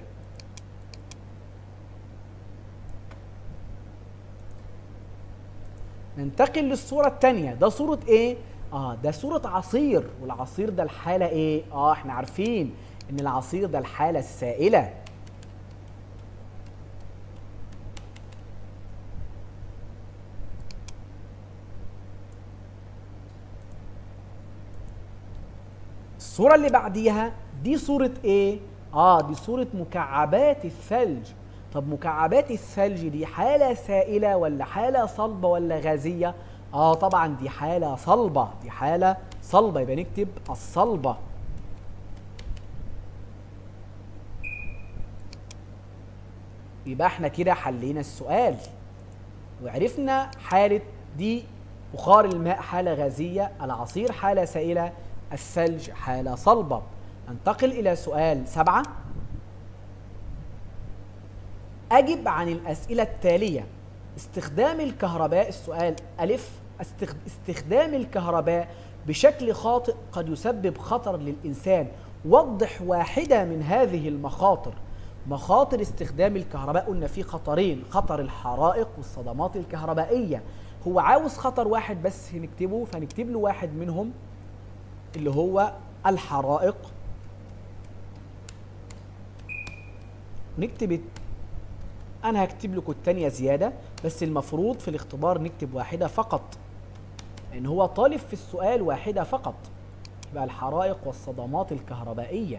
[SPEAKER 1] ننتقل للصورة الثانية ده صورة ايه؟ اه ده صورة عصير والعصير ده الحالة ايه؟ اه احنا عارفين ان العصير ده الحالة السائلة الصورة اللي بعديها دي صورة ايه؟ اه دي صورة مكعبات الثلج طب مكعبات الثلج دي حالة سائلة ولا حالة صلبة ولا غازية؟ اه طبعا دي حالة صلبة دي حالة صلبة يبقى نكتب الصلبة يبقى احنا كده حلينا السؤال وعرفنا حالة دي بخار الماء حالة غازية العصير حالة سائلة الثلج حالة صلبة ننتقل إلى سؤال سبعة أجب عن الأسئلة التالية استخدام الكهرباء السؤال ألف استخدام الكهرباء بشكل خاطئ قد يسبب خطر للإنسان وضح واحدة من هذه المخاطر مخاطر استخدام الكهرباء قلنا في خطرين خطر الحرائق والصدمات الكهربائية هو عاوز خطر واحد بس نكتبه فنكتب له واحد منهم اللي هو الحرائق نكتب انا هكتب لكم الثانيه زياده بس المفروض في الاختبار نكتب واحده فقط لان هو طالب في السؤال واحده فقط يبقى الحرائق والصدمات الكهربائيه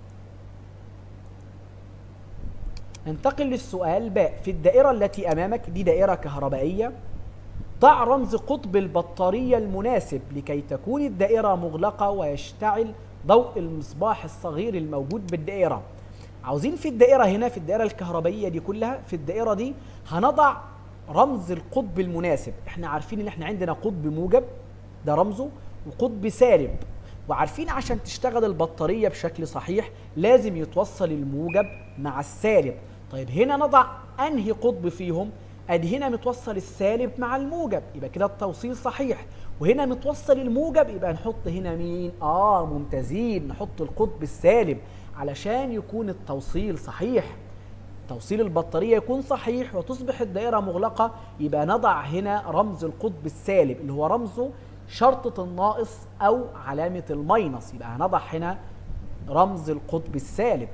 [SPEAKER 1] ننتقل للسؤال باء في الدائره التي امامك دي دائره كهربائيه ضع رمز قطب البطاريه المناسب لكي تكون الدائره مغلقه ويشتعل ضوء المصباح الصغير الموجود بالدائره عاوزين في الدائره هنا في الدائره الكهربائيه دي كلها في الدائره دي هنضع رمز القطب المناسب احنا عارفين ان احنا عندنا قطب موجب ده رمزه وقطب سالب وعارفين عشان تشتغل البطاريه بشكل صحيح لازم يتوصل الموجب مع السالب طيب هنا نضع انهي قطب فيهم ادي هنا متوصل السالب مع الموجب يبقى كده التوصيل صحيح وهنا متوصل الموجب يبقى نحط هنا مين اه ممتازين نحط القطب السالب علشان يكون التوصيل صحيح توصيل البطارية يكون صحيح وتصبح الدائرة مغلقة يبقى نضع هنا رمز القطب السالب اللي هو رمزه شرطة الناقص أو علامة الماينص يبقى هنضع هنا رمز القطب السالب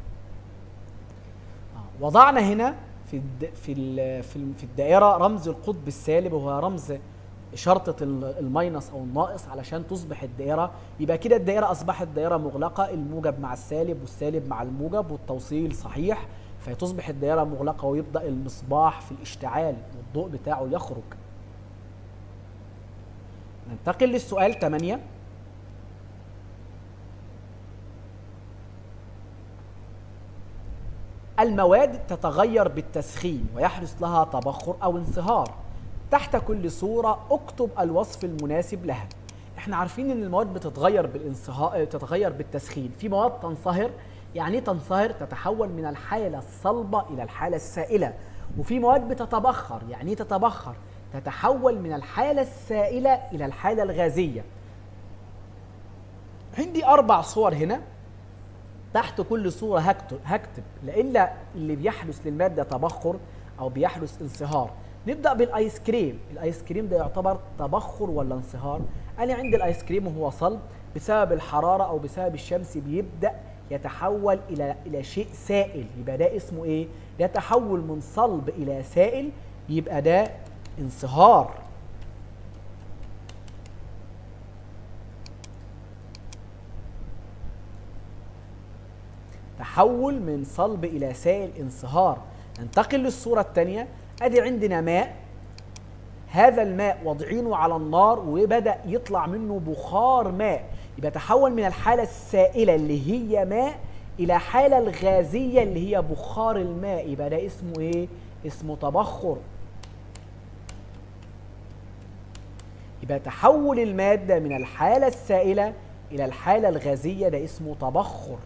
[SPEAKER 1] آه، وضعنا هنا في الد... في ال... في ال- في الدائره رمز القطب السالب وهو رمز شرطة ال- الماينس أو الناقص علشان تصبح الدائرة يبقى كده الدائرة أصبحت دائرة مغلقة الموجب مع السالب والسالب مع الموجب والتوصيل صحيح فتصبح الدائرة مغلقة ويبدأ المصباح في الاشتعال والضوء بتاعه يخرج ننتقل للسؤال 8 المواد تتغير بالتسخين ويحدث لها تبخر او انصهار تحت كل صورة اكتب الوصف المناسب لها احنا عارفين ان المواد بتتغير بالانصهار تتغير بالتسخين في مواد تنصهر يعني ايه تنصهر تتحول من الحالة الصلبة الى الحالة السائلة وفي مواد بتتبخر يعني ايه تتبخر تتحول من الحالة السائلة الى الحالة الغازية عندي اربع صور هنا تحت كل صورة هكتب, هكتب لإلا اللي بيحدث للمادة تبخر أو بيحدث انصهار نبدأ بالآيس كريم الآيس كريم ده يعتبر تبخر ولا انصهار أنا عندي الآيس كريم وهو صلب بسبب الحرارة أو بسبب الشمس بيبدأ يتحول إلى إلى شيء سائل يبقى ده اسمه إيه؟ ده تحول من صلب إلى سائل يبقى ده انصهار تحول من صلب الى سائل انصهار ننتقل للصوره الثانيه ادي عندنا ماء هذا الماء وضعينه على النار وبدا يطلع منه بخار ماء يبقى تحول من الحاله السائله اللي هي ماء الى حاله الغازيه اللي هي بخار الماء يبقى ده اسمه ايه اسمه تبخر يبقى تحول الماده من الحاله السائله الى الحاله الغازيه ده اسمه تبخر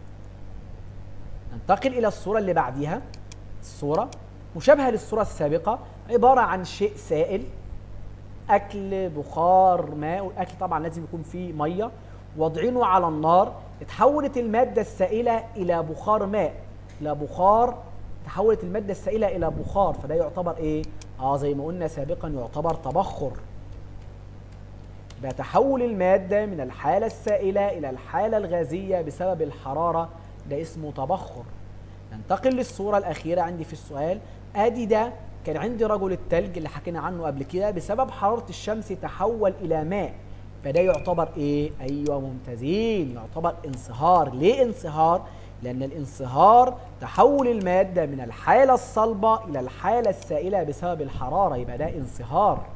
[SPEAKER 1] ننتقل إلى الصورة اللي بعديها الصورة مشابهة للصورة السابقة عبارة عن شيء سائل أكل بخار ماء والأكل طبعا لازم يكون فيه مية وضعينه على النار اتحولت المادة السائلة إلى بخار ماء إلى بخار تحولت المادة السائلة إلى بخار فده يعتبر إيه؟ آه زي ما قلنا سابقا يعتبر تبخر يبقى تحول المادة من الحالة السائلة إلى الحالة الغازية بسبب الحرارة ده اسمه تبخر ننتقل للصورة الأخيرة عندي في السؤال آدي ده كان عندي رجل التلج اللي حكينا عنه قبل كده بسبب حرارة الشمس تحول إلى ماء فده يعتبر إيه؟ أيوة ممتازين يعتبر انصهار ليه انصهار؟ لأن الانصهار تحول المادة من الحالة الصلبة إلى الحالة السائلة بسبب الحرارة يبقى ده انصهار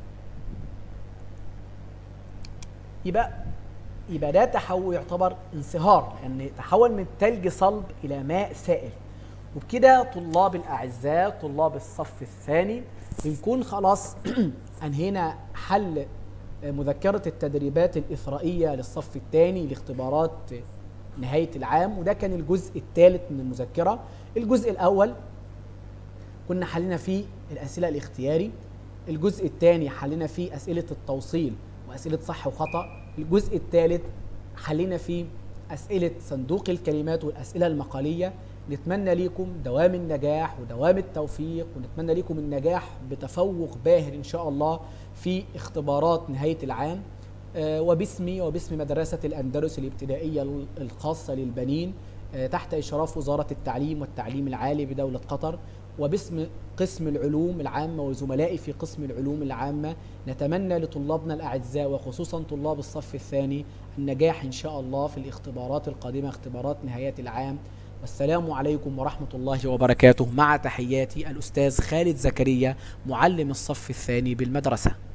[SPEAKER 1] يبقى يبقى ده تحول يعتبر انصهار لان يعني تحول من تلج صلب الى ماء سائل وبكده طلاب الاعزاء طلاب الصف الثاني بنكون خلاص انهينا حل مذكره التدريبات الاثرائيه للصف الثاني لاختبارات نهايه العام وده كان الجزء الثالث من المذكره الجزء الاول كنا حلينا فيه الاسئله الاختياري الجزء الثاني حلينا فيه اسئله التوصيل واسئله صح وخطا الجزء الثالث حلينا فيه أسئلة صندوق الكلمات والأسئلة المقالية نتمنى لكم دوام النجاح ودوام التوفيق ونتمنى لكم النجاح بتفوق باهر إن شاء الله في اختبارات نهاية العام آه وباسمي وباسم مدرسة الأندلس الابتدائية الخاصة للبنين آه تحت إشراف وزارة التعليم والتعليم العالي بدولة قطر وباسم قسم العلوم العامة وزملائي في قسم العلوم العامة نتمنى لطلابنا الأعزاء وخصوصا طلاب الصف الثاني النجاح إن شاء الله في الاختبارات القادمة اختبارات نهاية العام والسلام عليكم ورحمة الله وبركاته مع تحياتي الأستاذ خالد زكريا معلم الصف الثاني بالمدرسة